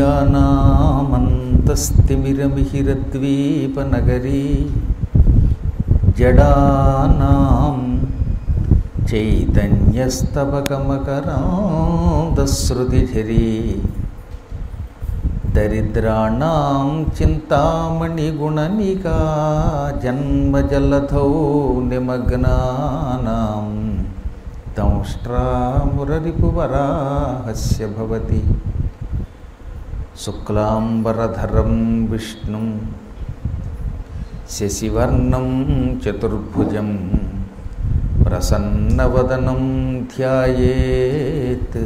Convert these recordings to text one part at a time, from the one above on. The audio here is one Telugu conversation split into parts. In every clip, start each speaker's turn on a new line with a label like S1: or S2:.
S1: అవిద్యానామంతస్తిమిరమిహిరద్వీపనగరీ జడానాం చైతన్యస్తవకమకరాంతశ్రుతిఝరీ దరిద్రాణం చింతామణిగుణనికా జన్మజలధౌ నిమగ్నానాం దంష్ట్రామురరిపువరాహస్య భవతి శుక్లాంబరధరం విష్ణుం శశివర్ణం చతుర్భుజం ప్రసన్నవదనం ధ్యాయేత్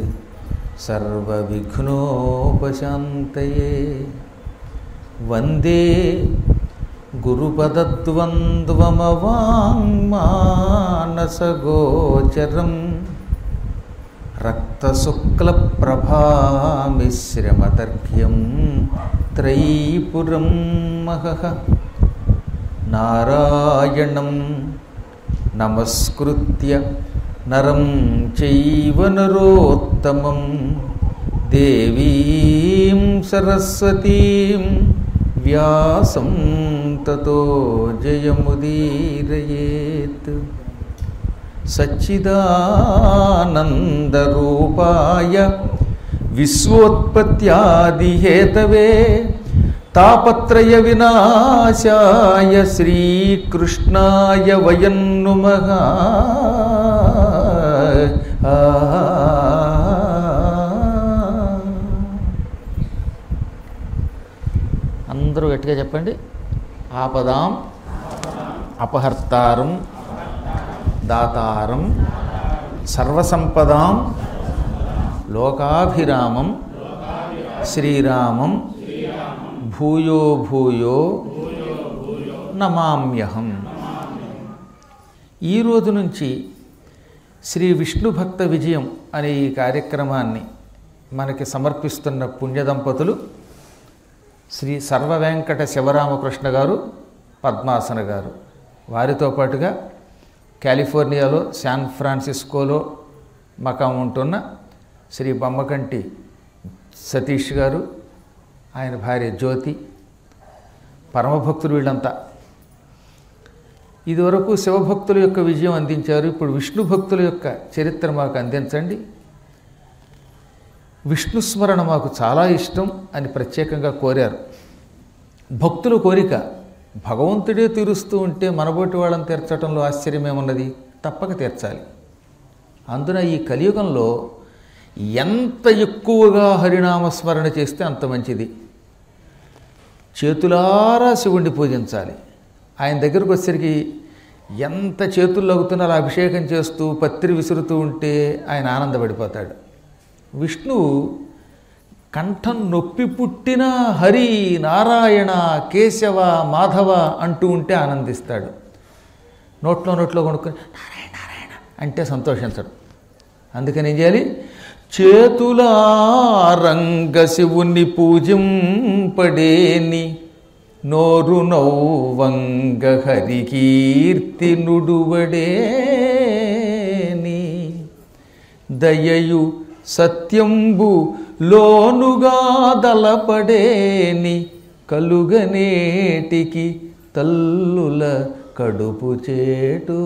S1: సర్వవిఘ్నోపశాంతయే వందే గురుపదద్వంద్వమవాङ्మానసగోచరం రక్తశుక్లప్రభామిశ్రమతర్ఘ్యం త్రైపురం మహః నారాయణం నమస్కృత్య నరం చైవ నరోత్తమం దేవీం సరస్వతీం వ్యాసం తతో జయముదీరయేత్ సచ్చిదానందరూపాయ విశ్వోత్పత్యాదిహేతవే తాపత్రయ వినాశాయ శ్రీకృష్ణాయ వయం నుమః అందరూ గట్టిగా చెప్పండి ఆపదాం అపహర్తారం దాతారం సర్వసంపదాం లోకాభిరామం శ్రీరామం భూయో భూయో నమామ్యహం ఈ రోజు నుంచి శ్రీ విష్ణు భక్త విజయం అనే ఈ కార్యక్రమాన్ని మనకి సమర్పిస్తున్న పుణ్య దంపతులు శ్రీ సర్వ వెంకట శివరామకృష్ణ గారు పద్మాసన గారు వారితో పాటుగా కాలిఫోర్నియాలో శాన్ ఫ్రాన్సిస్కోలో మకాం ఉంటున్న శ్రీ బొమ్మకంటి సతీష్ గారు ఆయన భార్య జ్యోతి పరమభక్తులు వీళ్ళంతా ఇదివరకు శివభక్తుల యొక్క విజయం అందించారు ఇప్పుడు విష్ణు భక్తుల యొక్క చరిత్ర మాకు అందించండి విష్ణు స్మరణ మాకు చాలా ఇష్టం అని ప్రత్యేకంగా కోరారు భక్తుల కోరిక భగవంతుడే తీరుస్తూ ఉంటే మనబోటి వాళ్ళని తీర్చడంలో ఆశ్చర్యమేమున్నది తప్పక తీర్చాలి అందున ఈ కలియుగంలో ఎంత ఎక్కువగా హరినామస్మరణ చేస్తే అంత మంచిది చేతులారా శివుణ్ణి పూజించాలి ఆయన దగ్గరకు వచ్చేసరికి ఎంత చేతుల్లో అవుతున్నా అలా అభిషేకం చేస్తూ పత్రి విసురుతూ ఉంటే ఆయన ఆనందపడిపోతాడు విష్ణువు కంఠం నొప్పి పుట్టిన హరి నారాయణ కేశవ మాధవ అంటూ ఉంటే ఆనందిస్తాడు నోట్లో నోట్లో కొనుక్కొని నారాయణ నారాయణ అంటే సంతోషించడు అందుకని ఏం చేయాలి చేతులారంగ శివుని పూజింపడేని నోరు నౌవంగ హరికీర్తి నుడువడేని దయయు సత్యంబు లోనుగా దలపడేని కలుగనేటికి తల్లుల కడుపు చేటు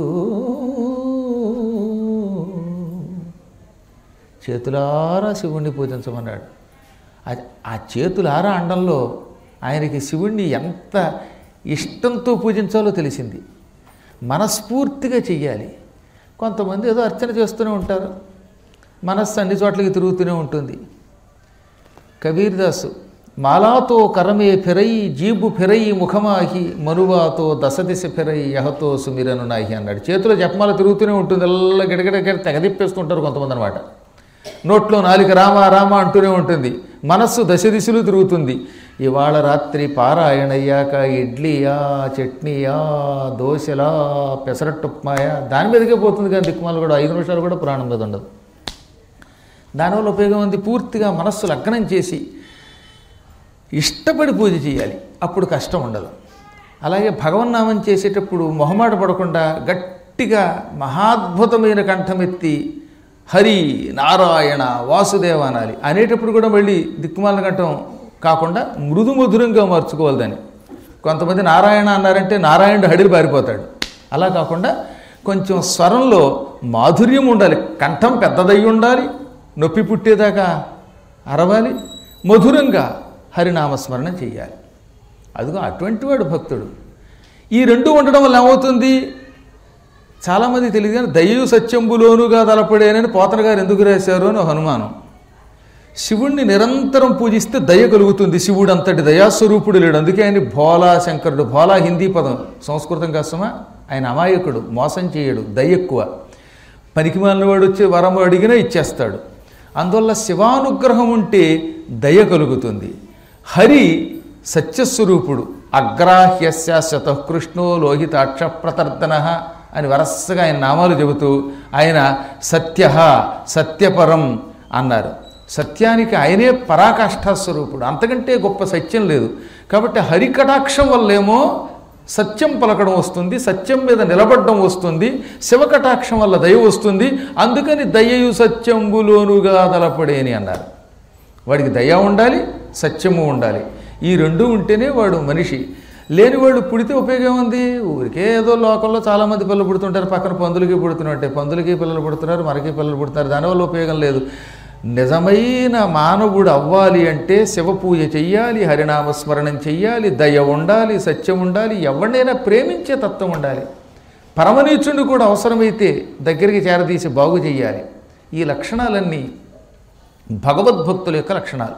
S1: చేతులారా శివుణ్ణి పూజించమన్నాడు అది ఆ చేతులారా అండంలో ఆయనకి శివుణ్ణి ఎంత ఇష్టంతో పూజించాలో తెలిసింది మనస్ఫూర్తిగా చెయ్యాలి కొంతమంది ఏదో అర్చన చేస్తూనే ఉంటారు మనస్సు అన్ని చోట్లకి తిరుగుతూనే ఉంటుంది కబీర్దాసు మాలాతో కరమే ఫిరై జీబు ఫిరై ముఖమాహి మనువాతో దశదిశ ఫిరై యహతో సుమిరను నాహి అన్నాడు చేతిలో జపమాల తిరుగుతూనే ఉంటుంది అల్ల గిడగిడ తెగదిప్పేస్తుంటారు కొంతమంది అనమాట నోట్లో నాలుక రామ రామ అంటూనే ఉంటుంది మనస్సు దశ దిశలు తిరుగుతుంది ఇవాళ రాత్రి పారాయణయ్యాక ఇడ్లీయా చట్నీయా దోశలా పెసరట్టు ఉప్మాయా దాని మీదకే పోతుంది కానీ దిక్కుమాలు కూడా ఐదు నిమిషాలు కూడా ప్రాణం మీద ఉండదు దానివల్ల ఉపయోగం ఉంది పూర్తిగా మనస్సు లగ్నం చేసి ఇష్టపడి పూజ చేయాలి అప్పుడు కష్టం ఉండదు అలాగే భగవన్నామం చేసేటప్పుడు మొహమాట పడకుండా గట్టిగా మహాద్భుతమైన కంఠమెత్తి హరి నారాయణ వాసుదేవ అనాలి అనేటప్పుడు కూడా మళ్ళీ దిక్కుమాల కంఠం కాకుండా మృదు మధురంగా మార్చుకోవాలి దాన్ని కొంతమంది నారాయణ అన్నారంటే నారాయణుడు హడిలు పారిపోతాడు అలా కాకుండా కొంచెం స్వరంలో మాధుర్యం ఉండాలి కంఠం పెద్దదై ఉండాలి నొప్పి పుట్టేదాకా అరవాలి మధురంగా హరినామస్మరణ చేయాలి అదిగో అటువంటి వాడు భక్తుడు ఈ రెండు ఉండడం వల్ల ఏమవుతుంది చాలామంది తెలియదు కానీ దయ్యు సత్యంబులోనుగా తలపడేనని పోతన గారు ఎందుకు రాశారు అని ఒక అనుమానం శివుణ్ణి నిరంతరం పూజిస్తే దయ కలుగుతుంది శివుడు అంతటి దయాస్వరూపుడు లేడు అందుకే ఆయన భోలా శంకరుడు భోలా హిందీ పదం సంస్కృతం కష్టమా ఆయన అమాయకుడు మోసం చేయడు దయ ఎక్కువ పనికిమాలిన వాడు వచ్చి వరం అడిగినా ఇచ్చేస్తాడు అందువల్ల శివానుగ్రహం ఉంటే దయ కలుగుతుంది హరి సత్యస్వరూపుడు అగ్రాహ్యస్య శతకృష్ణో లోహితాక్ష ప్రతర్దన అని వరసగా ఆయన నామాలు చెబుతూ ఆయన సత్య సత్యపరం అన్నారు సత్యానికి ఆయనే పరాకాష్ఠాస్వరూపుడు అంతకంటే గొప్ప సత్యం లేదు కాబట్టి హరికటాక్షం వల్లేమో సత్యం పలకడం వస్తుంది సత్యం మీద నిలబడడం వస్తుంది శివకటాక్షం వల్ల దయ వస్తుంది అందుకని దయయు సత్యంబులోనుగా తలపడేని అన్నారు వాడికి దయ ఉండాలి సత్యము ఉండాలి ఈ రెండు ఉంటేనే వాడు మనిషి లేనివాడు పుడితే ఉపయోగం ఉంది ఊరికే ఏదో లోకంలో చాలామంది పిల్లలు పుడుతుంటారు పక్కన పందులకి పుడుతున్నట్టే పందులకి పిల్లలు పుడుతున్నారు మనకి పిల్లలు పుడుతున్నారు దానివల్ల ఉపయోగం లేదు నిజమైన మానవుడు అవ్వాలి అంటే శివ పూజ చెయ్యాలి హరినామస్మరణం చెయ్యాలి దయ ఉండాలి సత్యం ఉండాలి ఎవరినైనా ప్రేమించే తత్వం ఉండాలి పరమనీచుడిని కూడా అవసరమైతే దగ్గరికి చేరదీసి బాగు చెయ్యాలి ఈ లక్షణాలన్నీ భగవద్భక్తుల యొక్క లక్షణాలు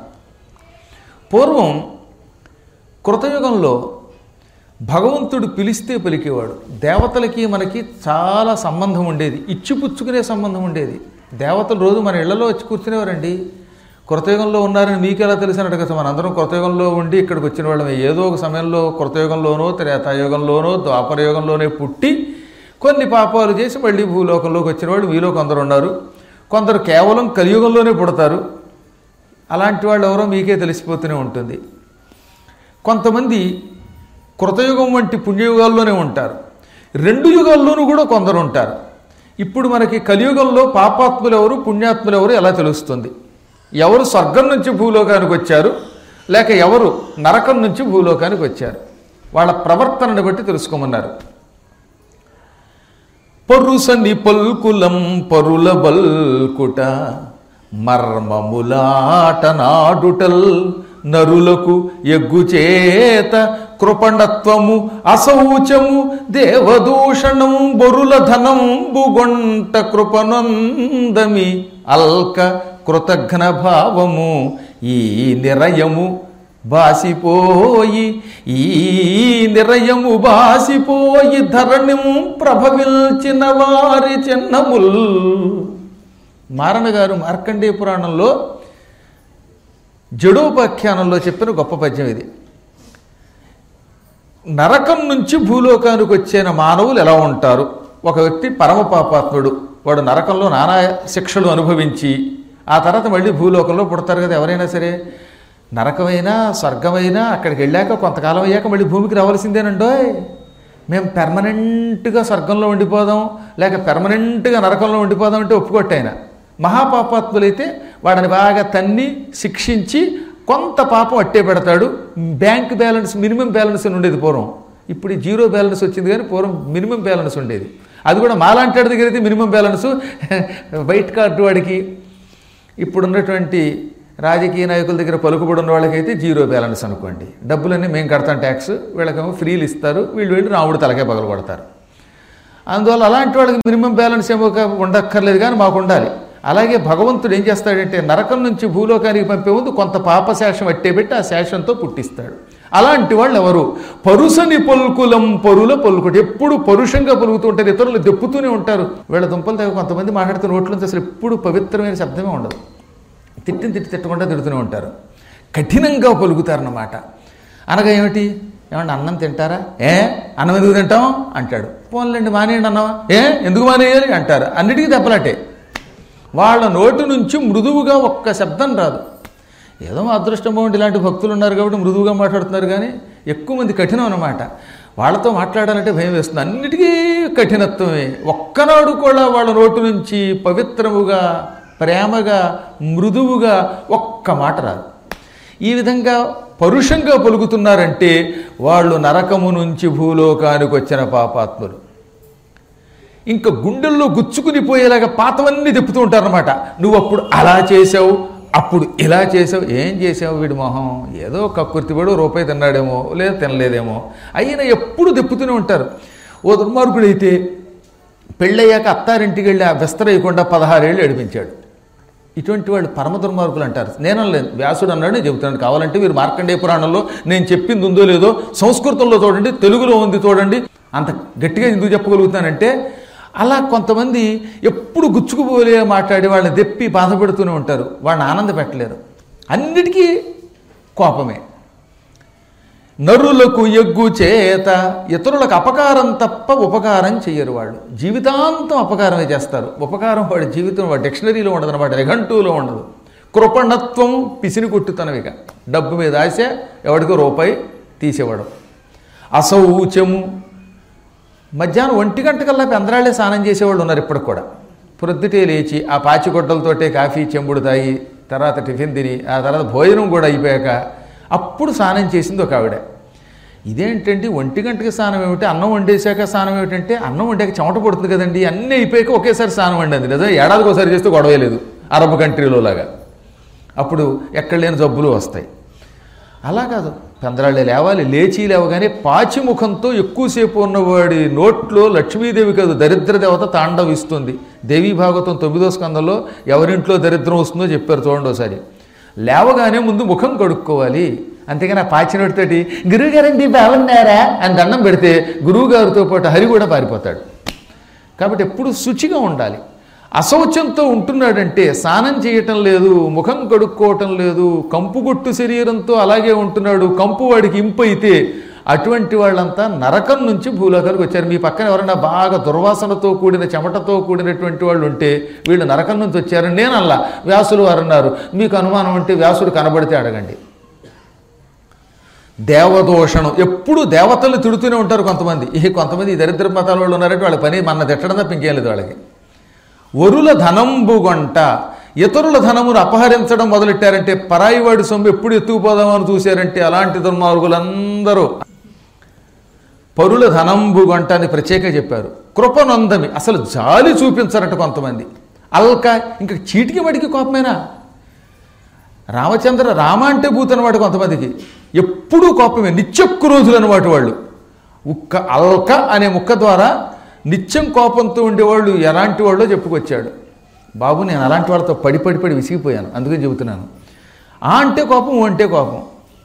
S1: పూర్వం కృతయుగంలో భగవంతుడు పిలిస్తే పలికేవాడు దేవతలకి మనకి చాలా సంబంధం ఉండేది ఇచ్చిపుచ్చుకునే సంబంధం ఉండేది దేవతలు రోజు మన ఇళ్లలో వచ్చి కూర్చునేవారండి కృతయుగంలో ఉన్నారని మీకెలా తెలిసిన అడగచ్చు మన అందరం కృతయుగంలో ఉండి ఇక్కడికి వచ్చిన వాళ్ళమే ఏదో ఒక సమయంలో కృతయుగంలోనో త్రేతాయుగంలోనో ద్వాపరయుగంలోనే పుట్టి కొన్ని పాపాలు చేసి మళ్ళీ భూలోకంలోకి వచ్చిన వాళ్ళు మీలో కొందరు ఉన్నారు కొందరు కేవలం కలియుగంలోనే పుడతారు అలాంటి వాళ్ళు ఎవరో మీకే తెలిసిపోతూనే ఉంటుంది కొంతమంది కృతయుగం వంటి పుణ్యయుగాల్లోనే ఉంటారు రెండు యుగాల్లోనూ కూడా కొందరు ఉంటారు ఇప్పుడు మనకి కలియుగంలో పాపాత్ములు ఎవరు పుణ్యాత్ములు ఎవరు ఎలా తెలుస్తుంది ఎవరు స్వర్గం నుంచి భూలోకానికి వచ్చారు లేక ఎవరు నరకం నుంచి భూలోకానికి వచ్చారు వాళ్ళ ప్రవర్తనను బట్టి తెలుసుకోమన్నారు పరుసని పల్కులం పరుల బల్కుట మర్మములాట నాడుటల్ నరులకు ఎగ్గుచేత కృపణత్వము అశౌచము దేవదూషణం బొరుల ధనం బుగొంట కృపనందమి అల్క కృతఘ్న భావము ఈ నిరయము బాసిపోయి ఈ నిరయము బాసిపోయి ధరణిం ప్రభవిల్చిన వారి చిన్నముల్ మారణ గారు మార్కండేయ పురాణంలో జడోపాఖ్యానంలో చెప్పిన గొప్ప పద్యం ఇది నరకం నుంచి భూలోకానికి వచ్చిన మానవులు ఎలా ఉంటారు ఒక వ్యక్తి పరమ పాపాత్ముడు వాడు నరకంలో నానా శిక్షలు అనుభవించి ఆ తర్వాత మళ్ళీ భూలోకంలో పుడతారు కదా ఎవరైనా సరే నరకమైనా స్వర్గమైనా అక్కడికి వెళ్ళాక కొంతకాలం అయ్యాక మళ్ళీ భూమికి రావాల్సిందేనండోయ్ మేము పెర్మనెంట్గా స్వర్గంలో ఉండిపోదాం లేక పెర్మనెంట్గా నరకంలో ఉండిపోదాం అంటే ఒప్పుకొట్టాయన మహాపాపాత్ములైతే వాడిని బాగా తన్ని శిక్షించి కొంత పాపం అట్టే పెడతాడు బ్యాంక్ బ్యాలెన్స్ మినిమం బ్యాలెన్స్ అని ఉండేది పూర్వం ఇప్పుడు ఈ జీరో బ్యాలెన్స్ వచ్చింది కానీ పూర్వం మినిమం బ్యాలెన్స్ ఉండేది అది కూడా మాలాంటి వాడి దగ్గర అయితే మినిమం బ్యాలెన్స్ వైట్ కార్డు వాడికి ఇప్పుడున్నటువంటి రాజకీయ నాయకుల దగ్గర పలుకుబడి ఉన్న వాళ్ళకైతే జీరో బ్యాలెన్స్ అనుకోండి డబ్బులన్నీ మేము కడతాం ట్యాక్స్ వీళ్ళకేమో ఫ్రీలు ఇస్తారు వీళ్ళు వెళ్ళి రాముడు తలకే పగలు కొడతారు అందువల్ల అలాంటి వాళ్ళకి మినిమం బ్యాలెన్స్ ఏమో కా- ఉండక్కర్లేదు కానీ మాకు ఉండాలి అలాగే భగవంతుడు ఏం చేస్తాడంటే నరకం నుంచి భూలోకానికి పంపే ముందు కొంత పాపశేషం అట్టేబెట్టి ఆ శేషంతో పుట్టిస్తాడు అలాంటి వాళ్ళు ఎవరు పరుసని పలుకులం పరుల పలుకుడు ఎప్పుడు పరుషంగా పలుకుతూ ఉంటారు ఇతరులు దెప్పుతూనే ఉంటారు వీళ్ళ దుంపలు దగ్గర కొంతమంది మాట్లాడుతున్న నోట్ల నుంచి అసలు ఎప్పుడు పవిత్రమైన శబ్దమే ఉండదు తిట్టిన తిట్టి తిట్టకుండా తిడుతూనే ఉంటారు కఠినంగా పలుకుతారన్నమాట అనగా ఏమిటి ఏమన్నా అన్నం తింటారా ఏ అన్నం ఎందుకు తింటాం అంటాడు పోన్లేండి మానేయండి అన్నమా ఏ ఎందుకు మానేయాలి అంటారు అన్నిటికీ దెబ్బలాటే వాళ్ళ నోటి నుంచి మృదువుగా ఒక్క శబ్దం రాదు ఏదో మా అదృష్టం బాగుండి ఇలాంటి భక్తులు ఉన్నారు కాబట్టి మృదువుగా మాట్లాడుతున్నారు కానీ ఎక్కువ మంది కఠినం అన్నమాట వాళ్ళతో మాట్లాడాలంటే భయం వేస్తుంది అన్నిటికీ కఠినత్వమే ఒక్కనాడు కూడా వాళ్ళ నోటి నుంచి పవిత్రముగా ప్రేమగా మృదువుగా ఒక్క మాట రాదు ఈ విధంగా పరుషంగా పలుకుతున్నారంటే వాళ్ళు నరకము నుంచి భూలోకానికి వచ్చిన పాపాత్ములు ఇంకా గుండెల్లో గుచ్చుకుని పోయేలాగా పాతవన్నీ తిప్పుతూ ఉంటారనమాట నువ్వు అప్పుడు అలా చేసావు అప్పుడు ఇలా చేసావు ఏం చేసావు వీడి మొహం ఏదో కక్కుర్తిపడు రూపాయి తిన్నాడేమో లేదా తినలేదేమో అయినా ఎప్పుడు తిప్పుతూనే ఉంటారు ఓ దుర్మార్గుడైతే పెళ్ళయ్యాక అత్తారింటికి వెళ్ళి ఆ విస్తరేయకుండా పదహారేళ్ళు ఏడిపించాడు ఇటువంటి వాళ్ళు పరమ దుర్మార్గులు అంటారు నేను లేదు వ్యాసుడు అన్నాడు నేను చెబుతున్నాను కావాలంటే మీరు మార్కండేయ పురాణంలో నేను చెప్పింది ఉందో లేదో సంస్కృతంలో చూడండి తెలుగులో ఉంది చూడండి అంత గట్టిగా ఎందుకు చెప్పగలుగుతానంటే అలా కొంతమంది ఎప్పుడు గుచ్చుకుపోలే మాట్లాడి వాళ్ళని దెప్పి బాధపెడుతూనే ఉంటారు వాళ్ళని ఆనంద పెట్టలేరు అన్నిటికీ కోపమే నరులకు ఎగ్గు చేత ఇతరులకు అపకారం తప్ప ఉపకారం చెయ్యరు వాళ్ళు జీవితాంతం అపకారమే చేస్తారు ఉపకారం వాడి జీవితం వాడి డిక్షనరీలో ఉండదు అనమాట నిఘంటువులో ఉండదు కృపణత్వం పిసిని కొట్టుతనవిక డబ్బు మీద ఆశ ఎవడికో రూపాయి తీసేవాడు అసౌచము మధ్యాహ్నం ఒంటి గంట కల్లా పెందరాళ్ళే స్నానం చేసేవాళ్ళు ఉన్నారు ఇప్పటికి కూడా ప్రొద్దుటే లేచి ఆ పాచిగొడ్డలతోటే కాఫీ చెంబుడు తాగి తర్వాత టిఫిన్ తిని ఆ తర్వాత భోజనం కూడా అయిపోయాక అప్పుడు స్నానం చేసింది ఒక ఆవిడ ఇదేంటండి ఒంటి గంటకి స్నానం ఏమిటి అన్నం వండేశాక స్నానం ఏమిటంటే అన్నం వండాక చెమట పడుతుంది కదండి అన్నీ అయిపోయాక ఒకేసారి స్నానం వండింది లేదా ఏడాదికి ఒకసారి చేస్తే గొడవే లేదు అరబ్ కంట్రీలో లాగా అప్పుడు ఎక్కడ లేని జబ్బులు వస్తాయి అలా కాదు పెందరాళ్ళే లేవాలి లేచి లేవగానే పాచిముఖంతో ఎక్కువసేపు ఉన్నవాడి నోట్లో లక్ష్మీదేవి కాదు దరిద్ర దేవత తాండవిస్తుంది దేవీ భాగవతం తొమ్మిదో స్కందంలో ఎవరింట్లో దరిద్రం వస్తుందో చెప్పారు చూడండి ఒకసారి లేవగానే ముందు ముఖం కడుక్కోవాలి అంతేగాని ఆ పాచినోడితోటి గురువుగారండి బాగున్నారా అని దండం పెడితే గురువుగారితో పాటు హరి కూడా పారిపోతాడు కాబట్టి ఎప్పుడు శుచిగా ఉండాలి అశౌచంతో ఉంటున్నాడంటే స్నానం చేయటం లేదు ముఖం కడుక్కోవటం లేదు కంపుగొట్టు శరీరంతో అలాగే ఉంటున్నాడు కంపు వాడికి ఇంపైతే అటువంటి వాళ్ళంతా నరకం నుంచి భూలోకానికి వచ్చారు మీ పక్కన ఎవరైనా బాగా దుర్వాసనతో కూడిన చెమటతో కూడినటువంటి వాళ్ళు ఉంటే వీళ్ళు నరకం నుంచి వచ్చారని నేను అల్లా వ్యాసులు వారు అన్నారు మీకు అనుమానం ఉంటే వ్యాసుడు కనబడితే అడగండి దేవదోషణం ఎప్పుడు దేవతలు తిడుతూనే ఉంటారు కొంతమంది ఈ కొంతమంది ఈ దరిద్ర మతాల వాళ్ళు ఉన్నారంటే వాళ్ళ పని మన తిట్టడం తప్ప ఇంకేం లేదు వాళ్ళకి వరుల ధనంబుగొంట ఇతరుల ధనమును అపహరించడం మొదలెట్టారంటే పరాయివాడి సొమ్ము ఎప్పుడు ఎత్తుకుపోదామని చూశారంటే అలాంటి దుర్మార్గులందరూ పరుల ధనంబుగొంట అని ప్రత్యేకంగా చెప్పారు కృపనొందమి అసలు జాలి చూపించరట కొంతమంది అల్క ఇంకా చీటికి మడికి కోపమేనా రామచంద్ర రామ అంటే భూత అనమాట కొంతమందికి ఎప్పుడూ కోపమే నిత్యక్కు రోజులు అనమాట వాళ్ళు ఉక్క అల్క అనే ముక్క ద్వారా నిత్యం కోపంతో ఉండేవాళ్ళు ఎలాంటి వాళ్ళో చెప్పుకొచ్చాడు బాబు నేను అలాంటి వాళ్ళతో పడి పడి పడి విసిగిపోయాను అందుకని చెబుతున్నాను ఆ అంటే కోపం ఓ అంటే కోపం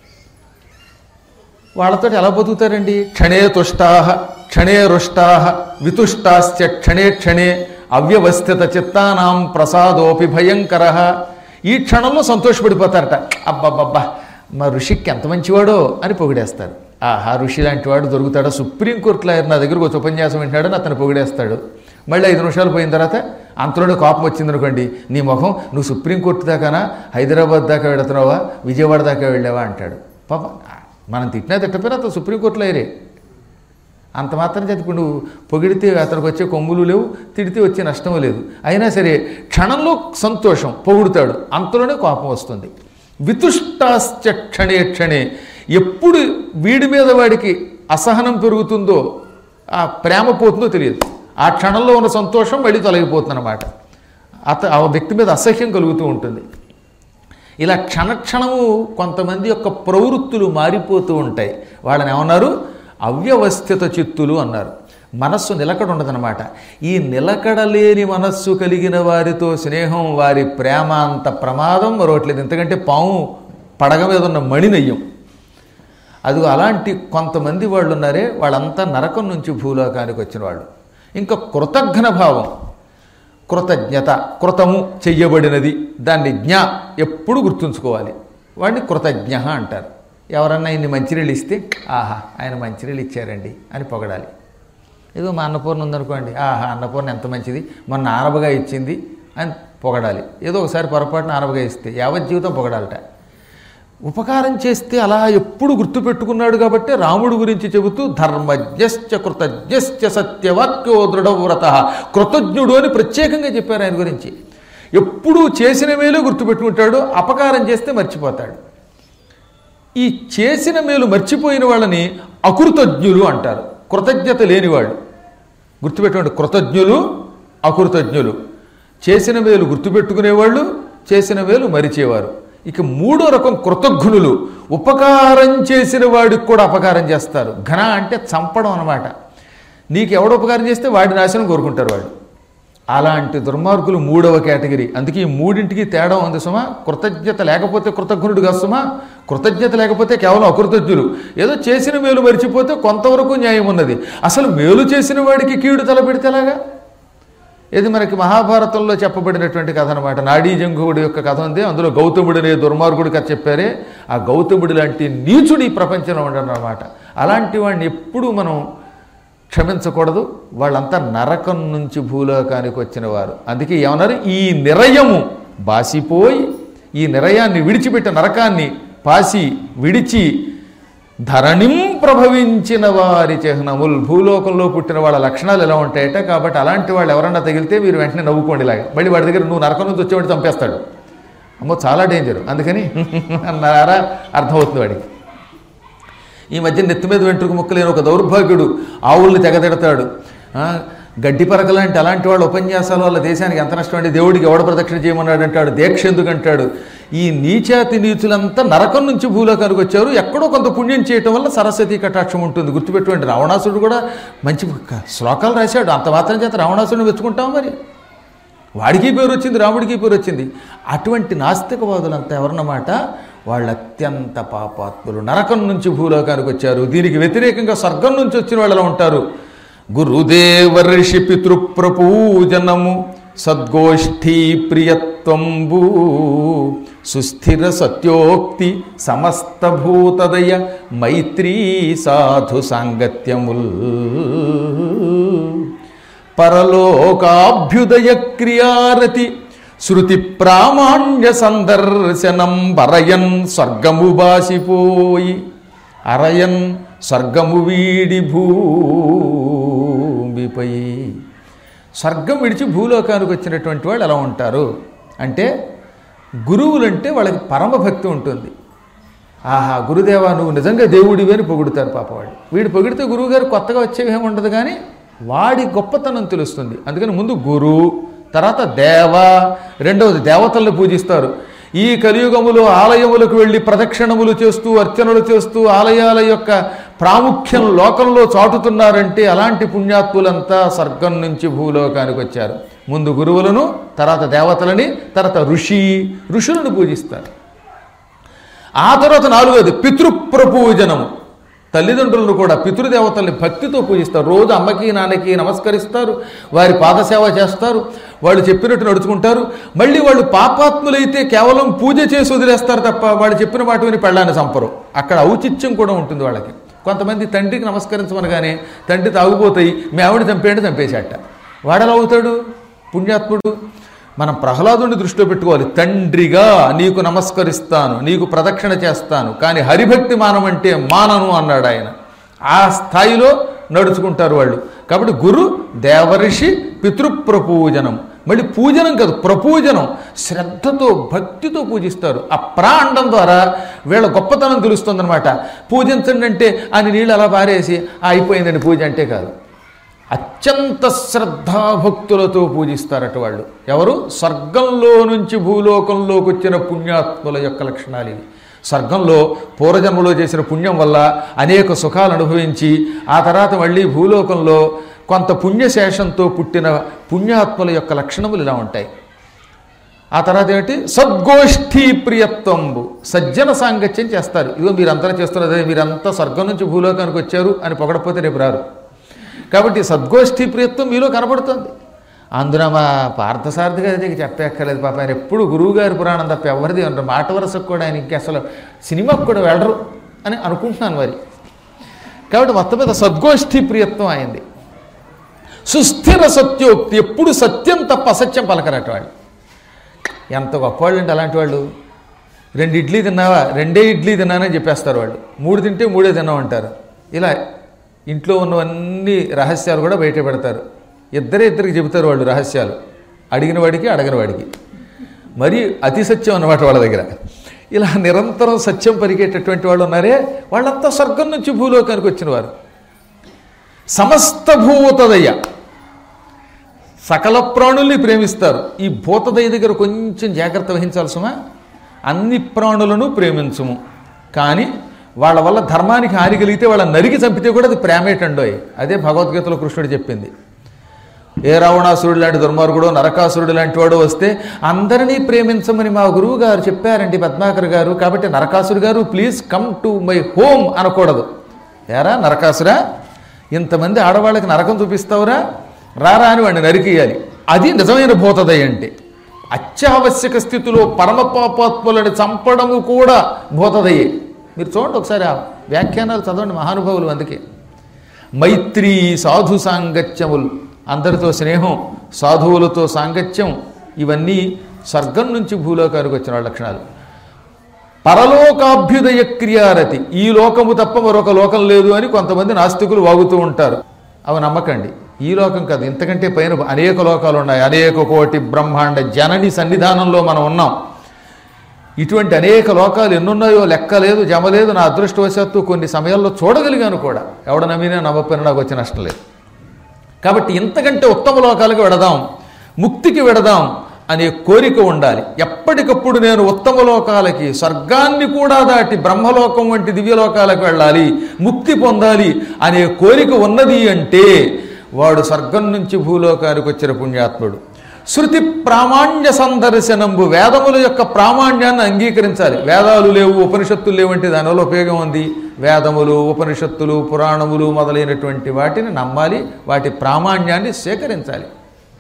S1: వాళ్ళతో ఎలా బతుకుతారండి క్షణే తుష్టాహ క్షణే రుష్టాహ వితుష్టాశ్చ క్షణే క్షణే అవ్యవస్థిత చిత్తానాం ప్రసాదోపి భయంకర ఈ క్షణంలో సంతోషపడిపోతారట అబ్బబ్బబ్బా మా ఋషికి ఎంత మంచివాడో అని పొగిడేస్తారు ఆహా ఋషి లాంటి వాడు దొరుకుతాడా సుప్రీంకోర్టులో ఆయన నా దగ్గరకు వచ్చి ఉపన్యాసం వింటాడని అతను పొగిడేస్తాడు మళ్ళీ ఐదు నిమిషాలు పోయిన తర్వాత అంతలోనే కోపం వచ్చిందనుకోండి నీ ముఖం నువ్వు సుప్రీంకోర్టు దాకానా హైదరాబాద్ దాకా వెళుతున్నావా విజయవాడ దాకా వెళ్ళావా అంటాడు పాప మనం తిట్టినా తిట్టపోయినా అతను సుప్రీంకోర్టులో అయ్యే అంత మాత్రం చేతి ఇప్పుడు నువ్వు పొగిడితే అతనికి వచ్చే కొమ్ములు లేవు తిడితే వచ్చే నష్టం లేదు అయినా సరే క్షణంలో సంతోషం పొగుడుతాడు అంతలోనే కోపం వస్తుంది వితుష్టాశ్చ క్షణే క్షణే ఎప్పుడు వీడి మీద వాడికి అసహనం పెరుగుతుందో ఆ ప్రేమ పోతుందో తెలియదు ఆ క్షణంలో ఉన్న సంతోషం మళ్ళీ తొలగిపోతుందన్నమాట అత ఆ వ్యక్తి మీద అసహ్యం కలుగుతూ ఉంటుంది ఇలా క్షణక్షణము కొంతమంది యొక్క ప్రవృత్తులు మారిపోతూ ఉంటాయి వాళ్ళని ఏమన్నారు అవ్యవస్థిత చిత్తులు అన్నారు మనస్సు నిలకడ ఉండదన్నమాట ఈ నిలకడలేని మనస్సు కలిగిన వారితో స్నేహం వారి ప్రేమ అంత ప్రమాదం మరొకట్లేదు ఎందుకంటే పాము పడగ మీద ఉన్న మణినయ్యం అదిగో అలాంటి కొంతమంది వాళ్ళు ఉన్నారే వాళ్ళంతా నరకం నుంచి భూలోకానికి వచ్చిన వాళ్ళు ఇంకా కృతజ్ఞ భావం కృతజ్ఞత కృతము చెయ్యబడినది దాన్ని జ్ఞ ఎప్పుడు గుర్తుంచుకోవాలి వాడిని కృతజ్ఞ అంటారు ఎవరన్నా ఇన్ని మంచినీళ్ళు ఇస్తే ఆహా ఆయన మంచినీళ్ళు ఇచ్చారండి అని పొగడాలి ఏదో మా అన్నపూర్ణ ఉందనుకోండి ఆహా అన్నపూర్ణ ఎంత మంచిది మొన్న ఆనబగా ఇచ్చింది అని పొగడాలి ఏదో ఒకసారి పొరపాటున ఆనబగా ఇస్తే యావత్ జీవితం పొగడాలట ఉపకారం చేస్తే అలా ఎప్పుడు గుర్తుపెట్టుకున్నాడు కాబట్టి రాముడు గురించి చెబుతూ ధర్మజ్ఞశ్చ కృతజ్ఞశ్చ సత్యవాక్యో దృఢవ్రత కృతజ్ఞుడు అని ప్రత్యేకంగా చెప్పారు ఆయన గురించి ఎప్పుడూ చేసిన మేలు గుర్తుపెట్టుకుంటాడు అపకారం చేస్తే మర్చిపోతాడు ఈ చేసిన మేలు మర్చిపోయిన వాళ్ళని అకృతజ్ఞులు అంటారు కృతజ్ఞత లేనివాళ్ళు గుర్తుపెట్టుకోండి కృతజ్ఞులు అకృతజ్ఞులు చేసిన వేలు గుర్తుపెట్టుకునేవాళ్ళు చేసిన వేలు మరిచేవారు ఇక మూడో రకం కృతజ్ఞులు ఉపకారం చేసిన వాడికి కూడా అపకారం చేస్తారు ఘన అంటే చంపడం అనమాట నీకు ఎవడు ఉపకారం చేస్తే వాడి నాశనం కోరుకుంటారు వాడు అలాంటి దుర్మార్గులు మూడవ కేటగిరీ అందుకే ఈ మూడింటికి తేడా ఉంది సుమా కృతజ్ఞత లేకపోతే కృతజ్ఞుడు కాదు సుమా కృతజ్ఞత లేకపోతే కేవలం అకృతజ్ఞులు ఏదో చేసిన మేలు మరిచిపోతే కొంతవరకు న్యాయం ఉన్నది అసలు మేలు చేసిన వాడికి కీడు తలపెడితే ఎలాగా ఇది మనకి మహాభారతంలో చెప్పబడినటువంటి కథ అనమాట నాడీ జంగువుడి యొక్క కథ ఉంది అందులో గౌతముడు అనే దుర్మార్గుడి కథ చెప్పారే ఆ గౌతముడి లాంటి నీచుడు ఈ ప్రపంచంలో ఉండడం అనమాట అలాంటి వాడిని ఎప్పుడూ మనం క్షమించకూడదు వాళ్ళంతా నరకం నుంచి భూలోకానికి వచ్చిన వారు అందుకే ఏమన్నారు ఈ నిరయము బాసిపోయి ఈ నిరయాన్ని విడిచిపెట్టిన నరకాన్ని పాసి విడిచి ధరణిం ప్రభవించిన వారి చిహ్నములు భూలోకంలో పుట్టిన వాళ్ళ లక్షణాలు ఎలా ఉంటాయట కాబట్టి అలాంటి వాళ్ళు ఎవరన్నా తగిలితే మీరు వెంటనే నవ్వుకోండి ఇలాగా మళ్ళీ వాడి దగ్గర నువ్వు నరకం నుంచి వచ్చేవాడు చంపేస్తాడు అమ్మో చాలా డేంజర్ అందుకని అన్నారా అర్థమవుతుంది వాడికి ఈ మధ్య నెత్తి మీద వెంట్రుక ముక్కలేని ఒక దౌర్భాగ్యుడు ఆవుల్ని తెగతిడతాడు ఆ, గడ్డి పరకలాంటి అలాంటి వాళ్ళ ఉపన్యాసాల వల్ల దేశానికి ఎంత నష్టం అండి దేవుడికి ఎవడ ప్రదక్షిణ చేయమన్నాడు అంటాడు దీక్ష ఎందుకు అంటాడు ఈ నీచాతి నీచులంతా నరకం నుంచి భూలోకానికి వచ్చారు ఎక్కడో కొంత పుణ్యం చేయటం వల్ల సరస్వతి కటాక్షం ఉంటుంది గుర్తుపెట్టుకోండి రావణాసుడు కూడా మంచి క- శ్లోకాలు రాశాడు అంత మాత్రం చేత రావణాసుడిని వెతుకుంటాం మరి వాడికి పేరు వచ్చింది రాముడికి పేరు వచ్చింది అటువంటి నాస్తికవాదులంతా ఎవరన్నమాట వాళ్ళు అత్యంత పాపాత్ములు నరకం నుంచి భూలోకానికి వచ్చారు దీనికి వ్యతిరేకంగా స్వర్గం నుంచి వచ్చిన వాళ్ళు ఎలా ఉంటారు గురుదేవర్షి పితృప్రపూజనము సద్గోష్ఠీ ప్రియత్వంబు సుస్థిర సత్యోక్తి సమస్త భూతదయ మైత్రీ సాధు సాంగత్యముల్ పరలోకాభ్యుదయ క్రియారతి శృతి ప్రామాణ్య సందర్శనం వరయన్ స్వర్గము బాసిపోయి అరయన్ స్వర్గము వీడి భూమిపై స్వర్గం విడిచి భూలోకానికి వచ్చినటువంటి వాళ్ళు ఎలా ఉంటారు అంటే గురువులంటే వాళ్ళకి పరమభక్తి ఉంటుంది ఆహా గురుదేవా నువ్వు నిజంగా దేవుడివి అని పొగుడుతారు పాప వాళ్ళు వీడు పొగిడితే గురువుగారు కొత్తగా వచ్చేవేం ఉండదు కానీ వాడి గొప్పతనం తెలుస్తుంది అందుకని ముందు గురు తర్వాత దేవ రెండవది దేవతల్ని పూజిస్తారు ఈ కలియుగములో ఆలయములకు వెళ్ళి ప్రదక్షిణములు చేస్తూ అర్చనలు చేస్తూ ఆలయాల యొక్క ప్రాముఖ్యం లోకంలో చాటుతున్నారంటే అలాంటి పుణ్యాత్ములంతా స్వర్గం నుంచి భూలోకానికి వచ్చారు ముందు గురువులను తర్వాత దేవతలని తర్వాత ఋషి ఋషులను పూజిస్తారు ఆ తర్వాత నాలుగోది పితృప్రపూజనం తల్లిదండ్రులను కూడా పితృదేవతల్ని భక్తితో పూజిస్తారు రోజు అమ్మకి నాన్నకి నమస్కరిస్తారు వారి పాదసేవ చేస్తారు వాళ్ళు చెప్పినట్టు నడుచుకుంటారు మళ్ళీ వాళ్ళు పాపాత్ములైతే కేవలం పూజ చేసి వదిలేస్తారు తప్ప వాళ్ళు చెప్పిన మాట విని పెళ్ళాన్ని చంపరు అక్కడ ఔచిత్యం కూడా ఉంటుంది వాళ్ళకి కొంతమంది తండ్రికి నమస్కరించమనగానే తండ్రి తాగుపోతాయి మీ ఆవిడ చంపేయండి చంపేశాట వాడెలా అవుతాడు పుణ్యాత్ముడు మనం ప్రహ్లాదుని దృష్టిలో పెట్టుకోవాలి తండ్రిగా నీకు నమస్కరిస్తాను నీకు ప్రదక్షిణ చేస్తాను కానీ హరిభక్తి మానమంటే మానను అన్నాడు ఆయన ఆ స్థాయిలో నడుచుకుంటారు వాళ్ళు కాబట్టి గురు దేవరిషి పితృప్రపూజనం మళ్ళీ పూజనం కాదు ప్రపూజనం శ్రద్ధతో భక్తితో పూజిస్తారు ఆ ప్రాండం ద్వారా వీళ్ళ గొప్పతనం తెలుస్తుందన్నమాట పూజించండి అంటే అని నీళ్ళు అలా పారేసి "ఆ, అయిపోయిందండి పూజ అంటే కాదు అత్యంత శ్రద్ధాభక్తులతో పూజిస్తారట వాళ్ళు ఎవరు స్వర్గంలో నుంచి భూలోకంలోకి వచ్చిన పుణ్యాత్ముల యొక్క లక్షణాలు ఇవి స్వర్గంలో పూర్వజన్మలో చేసిన పుణ్యం వల్ల అనేక సుఖాలు అనుభవించి ఆ తర్వాత మళ్ళీ భూలోకంలో కొంత పుణ్యశేషంతో పుట్టిన పుణ్యాత్ముల యొక్క లక్షణములు ఇలా ఉంటాయి ఆ తర్వాత ఏమిటి సద్గోష్ఠీ ప్రియత్వంబు సజ్జన సాంగత్యం చేస్తారు ఇదిగో మీరంతా చేస్తున్నదే మీరంతా స్వర్గం నుంచి భూలోకానికి వచ్చారు అని పొగడపోతే రేపు రారు కాబట్టి సద్గోష్ఠీ ప్రియత్వం మీలో కనబడుతుంది అందున మా పార్థసారథి గారికి చెప్పక్కర్లేదు పాప ఆయన ఎప్పుడు గురువుగారి పురాణం తప్ప ఎవరిది అంటారు మాట వరుసకు కూడా ఆయన ఇంక అసలు సినిమాకు కూడా వెళ్ళరు అని అనుకుంటున్నాను మరి కాబట్టి మొత్తం మీద సద్గోష్ఠీ ప్రియత్వం అయింది సుస్థిర సత్యోక్తి ఎప్పుడు సత్యం తప్ప అసత్యం పలకరట వాళ్ళు ఎంత గొప్పవాళ్ళు అండి అలాంటి వాళ్ళు రెండు ఇడ్లీ తిన్నావా రెండే ఇడ్లీ తిన్నానని చెప్పేస్తారు వాళ్ళు మూడు తింటే మూడే తిన్నామంటారు ఇలా ఇంట్లో ఉన్నవన్నీ రహస్యాలు కూడా బయట పెడతారు ఇద్దరే ఇద్దరికి చెబుతారు వాళ్ళు రహస్యాలు అడిగిన వాడికి అడగని వాడికి మరి అతి సత్యం అన్నమాట వాళ్ళ దగ్గర ఇలా నిరంతరం సత్యం పరిగేటటువంటి వాళ్ళు ఉన్నారే వాళ్ళంతా స్వర్గం నుంచి భూలోకానికి వచ్చిన వారు సమస్త భూతదయ సకల ప్రాణుల్ని ప్రేమిస్తారు ఈ భూతదయ దగ్గర కొంచెం జాగ్రత్త వహించాల్సమా అన్ని ప్రాణులను ప్రేమించము కానీ వాళ్ళ వల్ల ధర్మానికి హాని కలిగితే వాళ్ళ నరికి చంపితే కూడా అది ప్రేమేటండోయ్ అదే భగవద్గీతలో కృష్ణుడు చెప్పింది ఏ రావణాసురుడు లాంటి దుర్మార్గుడు నరకాసురుడు లాంటి వాడు వస్తే అందరినీ ప్రేమించమని మా గురువు గారు చెప్పారండి పద్మాకర్ గారు కాబట్టి నరకాసురు గారు please come to my home అనకూడదు ఏరా నరకాసురా ఇంతమంది ఆడవాళ్ళకి నరకం చూపిస్తావురా రారా అని వాడిని నరికేయాలి అది నిజమైన భూతదయ అంటే అత్యావశ్యక స్థితిలో పరమ పాపాత్ములను చంపడము కూడా భూతదయే మీరు చూడండి ఒకసారి ఆ వ్యాఖ్యానాలు చదవండి మహానుభావులు అందుకే మైత్రి సాధు సాంగత్యములు అందరితో స్నేహం సాధువులతో సాంగత్యం ఇవన్నీ స్వర్గం నుంచి భూలోకానికి వచ్చిన వాళ్ళ లక్షణాలు పరలోకాభ్యుదయ క్రియారతి ఈ లోకము తప్ప మరొక లోకం లేదు అని కొంతమంది నాస్తికులు వాగుతూ ఉంటారు అవి నమ్మకండి ఈ లోకం కాదు ఇంతకంటే పైన అనేక లోకాలు ఉన్నాయి అనేక కోటి బ్రహ్మాండ జనని సన్నిధానంలో మనం ఉన్నాం ఇటువంటి అనేక లోకాలు ఎన్నున్నాయో లెక్క లేదు జమ లేదు నా అదృష్టవశాత్తు కొన్ని సమయాల్లో చూడగలిగాను కూడా ఎవడ నమ్మినా నమ్మపోయినా నాకు వచ్చే నష్టం లేదు కాబట్టి ఇంతకంటే ఉత్తమ లోకాలకు వెడదాం ముక్తికి వెడదాం అనే కోరిక ఉండాలి ఎప్పటికప్పుడు నేను ఉత్తమ లోకాలకి స్వర్గాన్ని కూడా దాటి బ్రహ్మలోకం వంటి దివ్యలోకాలకు వెళ్ళాలి ముక్తి పొందాలి అనే కోరిక ఉన్నది అంటే వాడు స్వర్గం నుంచి భూలోకానికి వచ్చిన పుణ్యాత్ముడు శృతి ప్రామాణ్య సందర్శనంబు వేదముల యొక్క ప్రామాణ్యాన్ని అంగీకరించాలి వేదాలు లేవు ఉపనిషత్తులు లేవంటే దానివల్ల ఉపయోగం ఉంది వేదములు ఉపనిషత్తులు పురాణములు మొదలైనటువంటి వాటిని నమ్మాలి వాటి ప్రామాణ్యాన్ని సేకరించాలి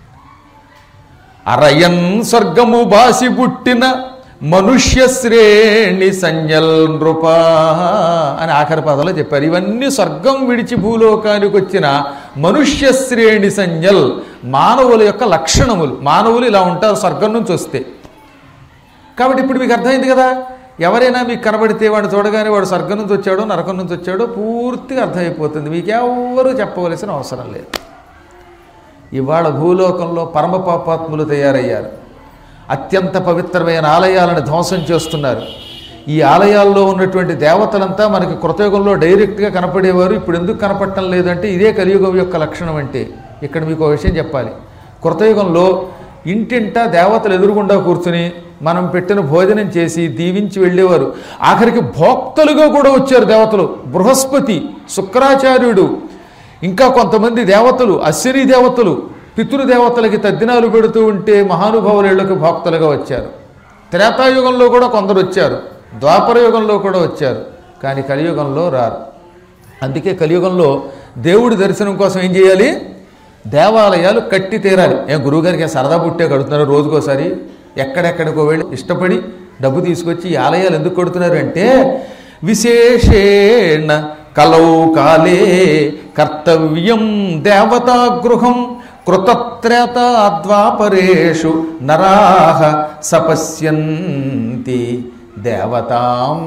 S1: అరయన్ స్వర్గము బాసి పుట్టిన మనుష్య శ్రేణి సంజల్ నృప అని ఆఖరి పదంలో చెప్పారు ఇవన్నీ స్వర్గం విడిచి భూలోకానికి వచ్చిన మనుష్య శ్రేణి సంజల్ మానవుల యొక్క లక్షణములు మానవులు ఇలా ఉంటారు స్వర్గం నుంచి వస్తే కాబట్టి ఇప్పుడు మీకు అర్థమైంది కదా ఎవరైనా మీకు కనబడితే వాడు చూడగానే వాడు స్వర్గం నుంచి వచ్చాడో నరకం నుంచి వచ్చాడో పూర్తిగా అర్థమైపోతుంది మీకు ఎవరు చెప్పవలసిన అవసరం లేదు ఇవాళ భూలోకంలో పరమ పాపాత్ములు తయారయ్యారు అత్యంత పవిత్రమైన ఆలయాలను ధ్వంసం చేస్తున్నారు ఈ ఆలయాల్లో ఉన్నటువంటి దేవతలంతా మనకి కృతయుగంలో డైరెక్ట్గా కనపడేవారు ఇప్పుడు ఎందుకు కనపడటం లేదంటే ఇదే కలియుగం యొక్క లక్షణం అంటే ఇక్కడ మీకు ఒక విషయం చెప్పాలి కృతయుగంలో ఇంటింటా దేవతలు ఎదురుగుండా కూర్చుని మనం పెట్టిన భోజనం చేసి దీవించి వెళ్ళేవారు ఆఖరికి భోక్తలుగా కూడా వచ్చారు దేవతలు బృహస్పతి శుక్రాచార్యుడు ఇంకా కొంతమంది దేవతలు అశ్విని దేవతలు పితృదేవతలకి తద్దినాలు పెడుతూ ఉంటే మహానుభావులకు భక్తులుగా వచ్చారు త్రేతాయుగంలో కూడా కొందరు వచ్చారు ద్వాపర యుగంలో కూడా వచ్చారు కానీ కలియుగంలో రారు అందుకే కలియుగంలో దేవుడి దర్శనం కోసం ఏం చేయాలి దేవాలయాలు కట్టి తీరాలి ఏం గురువుగారికి ఏం సరదా పుట్టే కడుతున్నారు రోజుకోసారి ఎక్కడెక్కడికో వెళ్ళి ఇష్టపడి డబ్బు తీసుకొచ్చి ఈ ఆలయాలు ఎందుకు కడుతున్నారు అంటే విశేషేణ కలౌ కాలే కర్తవ్యం దేవతాగృహం కృతత్రేత ద్వాపరేషు నరాహ సపశ్యంతి దేవతాం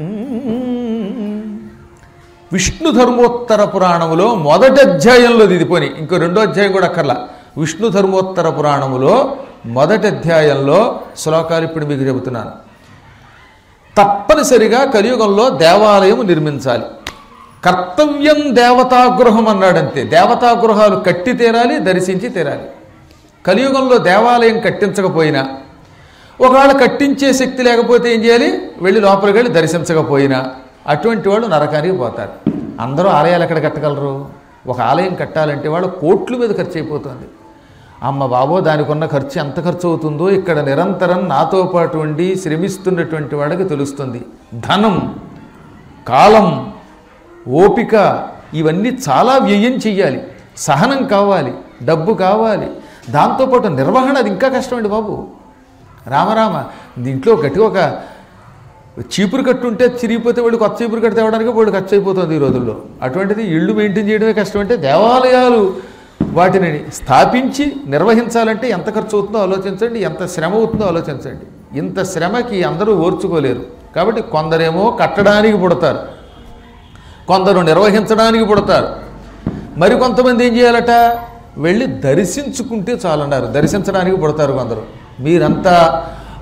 S1: విష్ణు ధర్మోత్తర పురాణములో మొదటి అధ్యాయంలో ఇది పోని ఇంకో రెండో అధ్యాయం కూడా అక్కర్లా విష్ణు ధర్మోత్తర పురాణములో మొదటి అధ్యాయంలో శ్లోకాలు ఇప్పుడు మీకు చెబుతున్నాను తప్పనిసరిగా కలియుగంలో దేవాలయం నిర్మించాలి కర్తవ్యం దేవతాగృహం అన్నాడంతే దేవతాగృహాలు కట్టి తీరాలి దర్శించి తీరాలి కలియుగంలో దేవాలయం కట్టించకపోయినా ఒకవేళ కట్టించే శక్తి లేకపోతే ఏం చేయాలి వెళ్ళి లోపలికి వెళ్ళి దర్శించకపోయినా అటువంటి వాళ్ళు నరకానికి పోతారు అందరూ ఆలయాలు ఎక్కడ కట్టగలరు ఒక ఆలయం కట్టాలంటే వాళ్ళు కోట్ల మీద ఖర్చు అయిపోతుంది అమ్మ బాబో దానికి ఉన్న ఖర్చు ఎంత ఖర్చు అవుతుందో ఇక్కడ నిరంతరం నాతో పాటు ఉండి శ్రమిస్తున్నటువంటి వాళ్ళకి తెలుస్తుంది ధనం కాలం ఓపిక ఇవన్నీ చాలా వ్యయం చెయ్యాలి సహనం కావాలి డబ్బు కావాలి దాంతోపాటు నిర్వహణ అది ఇంకా కష్టమండి బాబు రామరామ దీంట్లో గట్టిగా ఒక చీపురు కట్టు ఉంటే చిరిగిపోతే వాళ్ళు కొత్త చీపురు కట్టు తేవడానికి వాళ్ళు ఖర్చు అయిపోతుంది ఈ రోజుల్లో అటువంటిది ఇళ్ళు మెయింటైన్ చేయడమే కష్టం అంటే దేవాలయాలు వాటిని స్థాపించి నిర్వహించాలంటే ఎంత ఖర్చు అవుతుందో ఆలోచించండి ఎంత శ్రమ అవుతుందో ఆలోచించండి ఇంత శ్రమకి అందరూ ఓర్చుకోలేరు కాబట్టి కొందరేమో కట్టడానికి పుడతారు కొందరు నిర్వహించడానికి పుడతారు మరి కొంతమంది ఏం చేయాలట వెళ్ళి దర్శించుకుంటే చాలన్నారు దర్శించడానికి పుడతారు కొందరు మీరంతా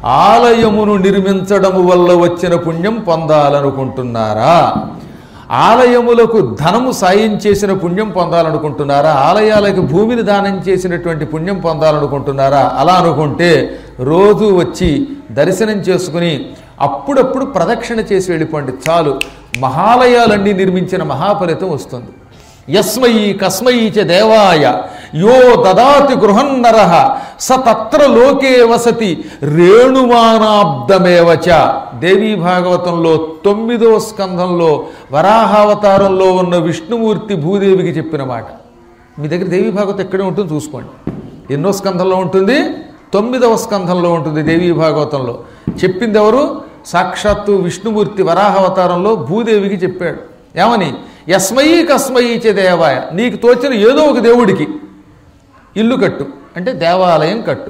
S1: ఆలయమును నిర్మించడము వల్ల వచ్చిన పుణ్యం పొందాలనుకుంటున్నారా ఆలయములకు ధనము సాయం చేసిన పుణ్యం పొందాలనుకుంటున్నారా ఆలయాలకు భూమిని దానం చేసినటువంటి పుణ్యం పొందాలనుకుంటున్నారా అలా అనుకుంటే రోజు వచ్చి దర్శనం చేసుకుని అప్పుడప్పుడు ప్రదక్షిణ చేసి వెళ్ళిపోండి చాలు మహాలయాలన్నీ నిర్మించిన మహాఫలితం వస్తుంది యస్మై కస్మై చ దేవాయ యో దదాతి గృహన్నర స తత్ర లోకే వసతి రేణుమానాబ్దమేవ చ దేవీ భాగవతంలో తొమ్మిదో స్కంధంలో వరాహావతారంలో ఉన్న విష్ణుమూర్తి భూదేవికి చెప్పిన మాట మీ దగ్గర దేవీ భాగవతం ఎక్కడే ఉంటుంది చూసుకోండి ఎన్నో స్కంధంలో ఉంటుంది తొమ్మిదవ స్కంధంలో ఉంటుంది దేవీ భాగవతంలో చెప్పింది ఎవరు సాక్షాత్తు విష్ణుమూర్తి వరాహావతారంలో భూదేవికి చెప్పాడు ఏమని యస్మయీ కస్మయీ చే దేవాయ నీకు తోచిన ఏదో ఒక దేవుడికి ఇల్లు కట్టు అంటే దేవాలయం కట్టు